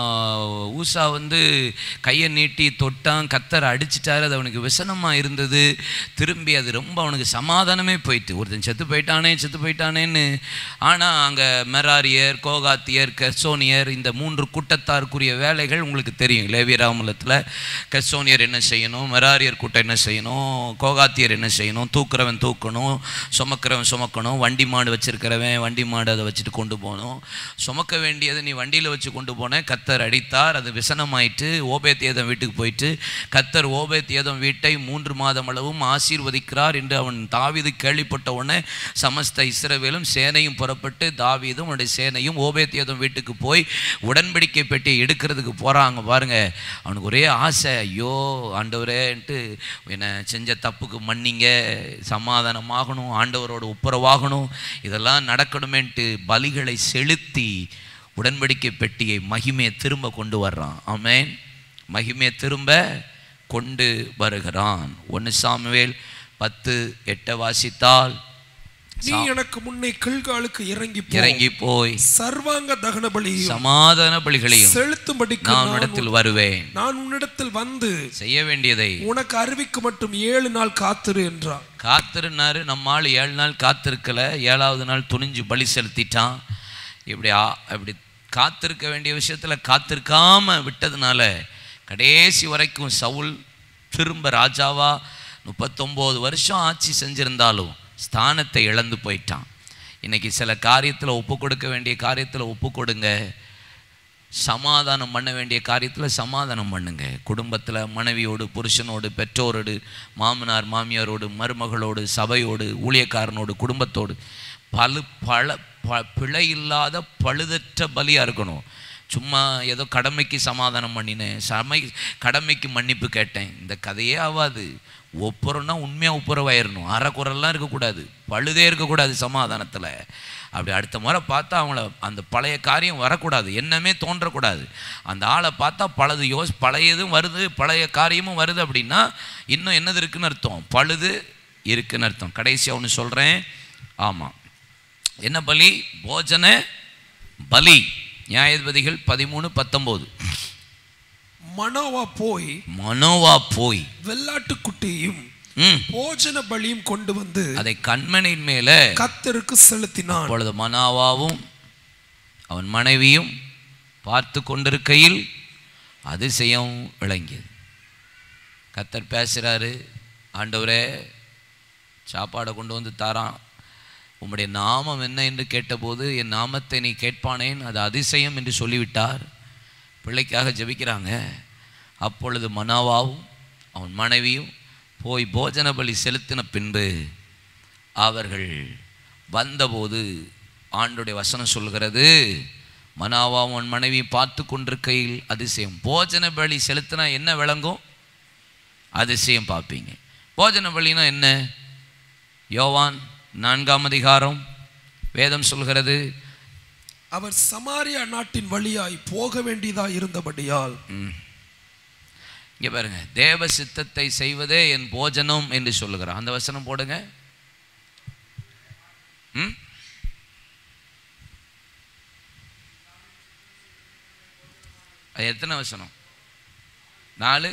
ஊசா வந்து கையை நீட்டி தொட்டான் கத்தரை அடிச்சிட்டாரு அது அவனுக்கு விசனமாக இருந்தது திரும்பி அது ரொம்ப அவனுக்கு சமாதானமே போயிட்டு ஒருத்தன் செத்து போயிட்டானே செத்து போயிட்டானேன்னு ஆனால் அங்கே மெராரியர் கோகாத்தியர் கெர்சோனியர் இந்த மூன்று கூட்டத்தாருக்குரிய வேலைகள் உங்களுக்கு தெரியும் லேவியராமலத்தில் கெர்சோனியர் என்ன செய்யணும் மெராரியர் கூட்டம் என்ன செய்யணும் கோகாத்தியர் என்ன செய்யணும் தூக்குறவன் தூக்கணும் சுமக்கிறவன் சுமக்கணும் வண்டி மாடு வச்சிருக்கிறவன் வண்டி மாடு அதை வச்சுட்டு கொண்டு போகணும் சுமக்க வேண்டியதை நீ வண்டியில் வச்சு கொண்டு போன கத்தர் அடித்தார் அது விசனமாயிட்டு ஓபேத் ஏதம் வீட்டுக்கு போயிட்டு கத்தர் ஓபேத் ஏதம் வீட்டை மூன்று மாதம் அளவும் ஆசீர்வதிக்கிறார் என்று அவன் தாவீது கேள்விப்பட்ட உடனே சமஸ்த இஸ்ரவேலும் சேனையும் புறப்பட்டு தாவீதும் அவனுடைய சேனையும் ஓபேத் ஏதம் வீட்டுக்கு போய் உடன்படிக்கை பெட்டியை எடுக்கிறதுக்கு போகிறாங்க பாருங்க அவனுக்கு ஒரே ஆசை ஐயோ ஆண்டவரேன்ட்டு என்னை செஞ்ச தப்புக்கு மன்னிங்க சமாதானமாகணும் ஆண்டவரோட ஒப்புரவாகணும் இதெல்லாம் நடக்கணுமேன்ட்டு பலிகளை செலுத்தி உடன்படிக்கை பெட்டியை மகிமையை திரும்ப கொண்டு வர்றான் ஆமென் மகிமையை திரும்ப கொண்டு வருகிறான் ஒன்று சாமுவேல் பத்து எட்டை வாசித்தால் நீ எனக்கு முன்னே கிழ்காலுக்கு இறங்கி போ. இறங்கி போய் சர்வாங்க தகன பலியையும் சமாதான பலிகளையும் செலுத்தும்படிக்கு நான் நான் உன்னிடத்தில் வருவேன் நான் உன்னிடத்தில் வந்து செய்ய வேண்டியதை உனக்கு அறிவிக்க மட்டும் ஏழு நாள் காத்திரு என்றார் காத்திருந்தாரு நம்ம ஆள் ஏழு நாள் காத்திருக்கல ஏழாவது நாள் துணிஞ்சு பலி செலுத்திட்டான் இப்படி ஆ- இப்படி காத்திருக்க வேண்டிய விஷயத்தில் காத்திருக்காம விட்டதுனால கடைசி வரைக்கும் சவுல் திரும்ப ராஜாவா முப்பத்தொம்போது வருஷம் ஆட்சி செஞ்சிருந்தாலும் ஸ்தானத்தை இழந்து போயிட்டான் இன்னைக்கு சில காரியத்தில் ஒப்பு கொடுக்க வேண்டிய காரியத்தில் ஒப்பு கொடுங்க சமாதானம் பண்ண வேண்டிய காரியத்தில் சமாதானம் பண்ணுங்க குடும்பத்தில் மனைவியோடு புருஷனோடு பெற்றோரோடு மாமனார் மாமியாரோடு மருமகளோடு சபையோடு ஊழியக்காரனோடு குடும்பத்தோடு பல பல ப பிழை இல்லாத பழுதற்ற பலியாக இருக்கணும் சும்மா ஏதோ கடமைக்கு சமாதானம் பண்ணினேன் சமை கடமைக்கு மன்னிப்பு கேட்டேன் இந்த கதையே ஆகாது ஒப்புரம்னா உண்மையாக ஒப்புரவாயிடணும் அறக்குறெல்லாம் இருக்கக்கூடாது பழுதே இருக்கக்கூடாது சமாதானத்தில் அப்படி அடுத்த முறை பார்த்தா அவங்கள அந்த பழைய காரியம் வரக்கூடாது என்னமே தோன்றக்கூடாது அந்த ஆளை பார்த்தா பழது யோஸ் பழையதும் வருது பழைய காரியமும் வருது அப்படின்னா இன்னும் என்னது இருக்குன்னு அர்த்தம் பழுது இருக்குன்னு அர்த்தம் கடைசியாக ஒன்று சொல்கிறேன் ஆமாம் என்ன பலி போஜன பலி நியாயாதிபதிகள் பதிமூணு பத்தொம்போது மனோவா போய் மனோவா போய் வெள்ளாட்டுக்குட்டியையும் ம் போஜன பலியும் கொண்டு வந்து அதை கண்மணின் மேல கத்தருக்கு செலுத்தினான் அப்பொழுது மனாவாவும் அவன் மனைவியும் பார்த்து கொண்டிருக்கையில் அதிசயம் விளங்கியது கத்தர் பேசுகிறாரு ஆண்டவரே சாப்பாடை கொண்டு வந்து தாரான் உம்முடைய நாமம் என்ன என்று கேட்டபோது என் நாமத்தை நீ கேட்பானேன் அது அதிசயம் என்று சொல்லிவிட்டார் பிள்ளைக்காக ஜெபிக்கிறாங்க அப்பொழுது மனாவாவும் அவன் மனைவியும் போய் போஜன பலி செலுத்தின பின்பு அவர்கள் வந்தபோது ஆண்டுடைய வசனம் சொல்கிறது மனாவாவும் அவன் மனைவி பார்த்து கொண்டிருக்கையில் அதிசயம் போஜன பலி செலுத்தினா என்ன விளங்கும் அதிசயம் பார்ப்பீங்க போஜன பலினா என்ன யோவான் நான்காம் அதிகாரம் வேதம் சொல்கிறது அவர் சமாரியா நாட்டின் வழியாய் போக வேண்டியதா இருந்தபடியால் இங்கே பாருங்க தேவ சித்தத்தை செய்வதே என் போஜனம் என்று சொல்லுகிறார் அந்த வசனம் போடுங்க ம் அது எத்தனை வசனம் நாலு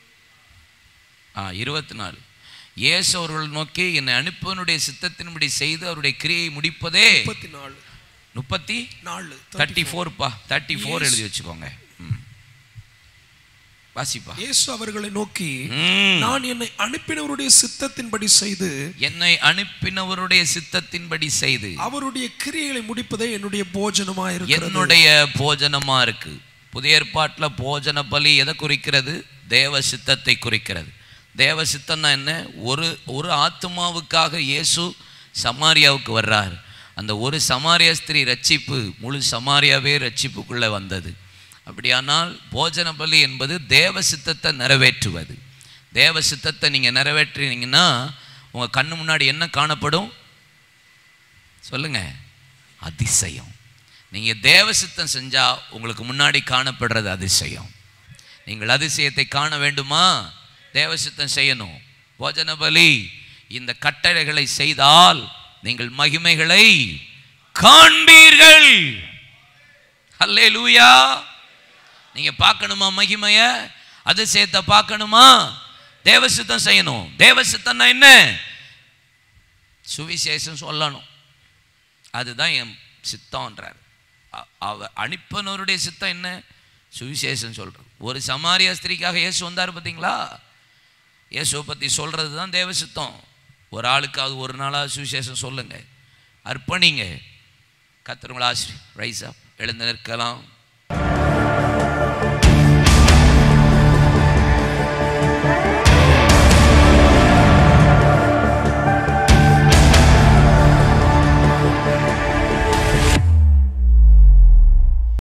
ஆ இருபத்தி நாலு இயேசு அவர்கள் நோக்கி என்னை அனுப்பவனுடைய சித்தத்தின்படி செய்து அவருடைய கிரியை முடிப்பதே முப்பத்தி நாலு முப்பத்தி நாலு தேர்ட்டி ஃபோர்ப்பா தேர்ட்டி ஃபோர் எழுதி வச்சுக்கோங்க ம். வாசிப்பா இயேசு அவர்களை நோக்கி ம். நான் என்னை அனுப்பினவருடைய சித்தத்தின்படி செய்து என்னை அனுப்பினவருடைய சித்தத்தின்படி செய்து அவருடைய கிரியைகளை முடிப்பதே என்னுடைய போஜனமா இருக்கிறது என்னுடைய போஜனமா இருக்கு புதிய ஏற்பாட்டில் போஜன பலி எதை குறிக்கிறது தேவ சித்தத்தை குறிக்கிறது தேவ சித்தம்னா என்ன ஒரு ஒரு ஆத்மாவுக்காக இயேசு சமாரியாவுக்கு வர்றார் அந்த ஒரு சமாரியா ஸ்திரீ ரட்சிப்பு முழு சமாரியாவே ரட்சிப்புக்குள்ளே வந்தது அப்படியானால் போஜன பலி என்பது தேவ சித்தத்தை நிறைவேற்றுவது தேவ சித்தத்தை நீங்கள் நிறைவேற்றினீங்கன்னா உங்கள் கண்ணு முன்னாடி என்ன காணப்படும் சொல்லுங்க அதிசயம் நீங்க தேவ சித்தம் செஞ்சா உங்களுக்கு முன்னாடி காணப்படுறது அதிசயம் நீங்கள் அதிசயத்தை காண வேண்டுமா தேவ சித்தம் செய்யணும் போஜன பலி இந்த கட்டளைகளை செய்தால் நீங்கள் மகிமைகளை காண்பீர்கள் அல்லேலூயா நீங்க பார்க்கணுமா மகிமைய அதிசயத்தை பார்க்கணுமா தேவ சித்தம் செய்யணும் தேவ சித்தம்னா என்ன சுவிசேஷம் சொல்லணும் அதுதான் என் சித்தம்ன்றார் அ- அவ அனுப்பினவருடைய சித்தம் என்ன சுவிசேஷம் சொல்கிறது ஒரு சமாரிய ஸ்திரீக்காக இயேசு வந்தார் பார்த்தீங்களா இயேசுவை பற்றி சொல்கிறது தான் தேவ சித்தம் ஒரு ஆளுக்காவது ஒரு நாளாவது சுவிசேஷம் சொல்லுங்க அர்ப்பணிங்க கத்திரங்களா ரைஸ் அப் எழுந்து நிற்கலாம்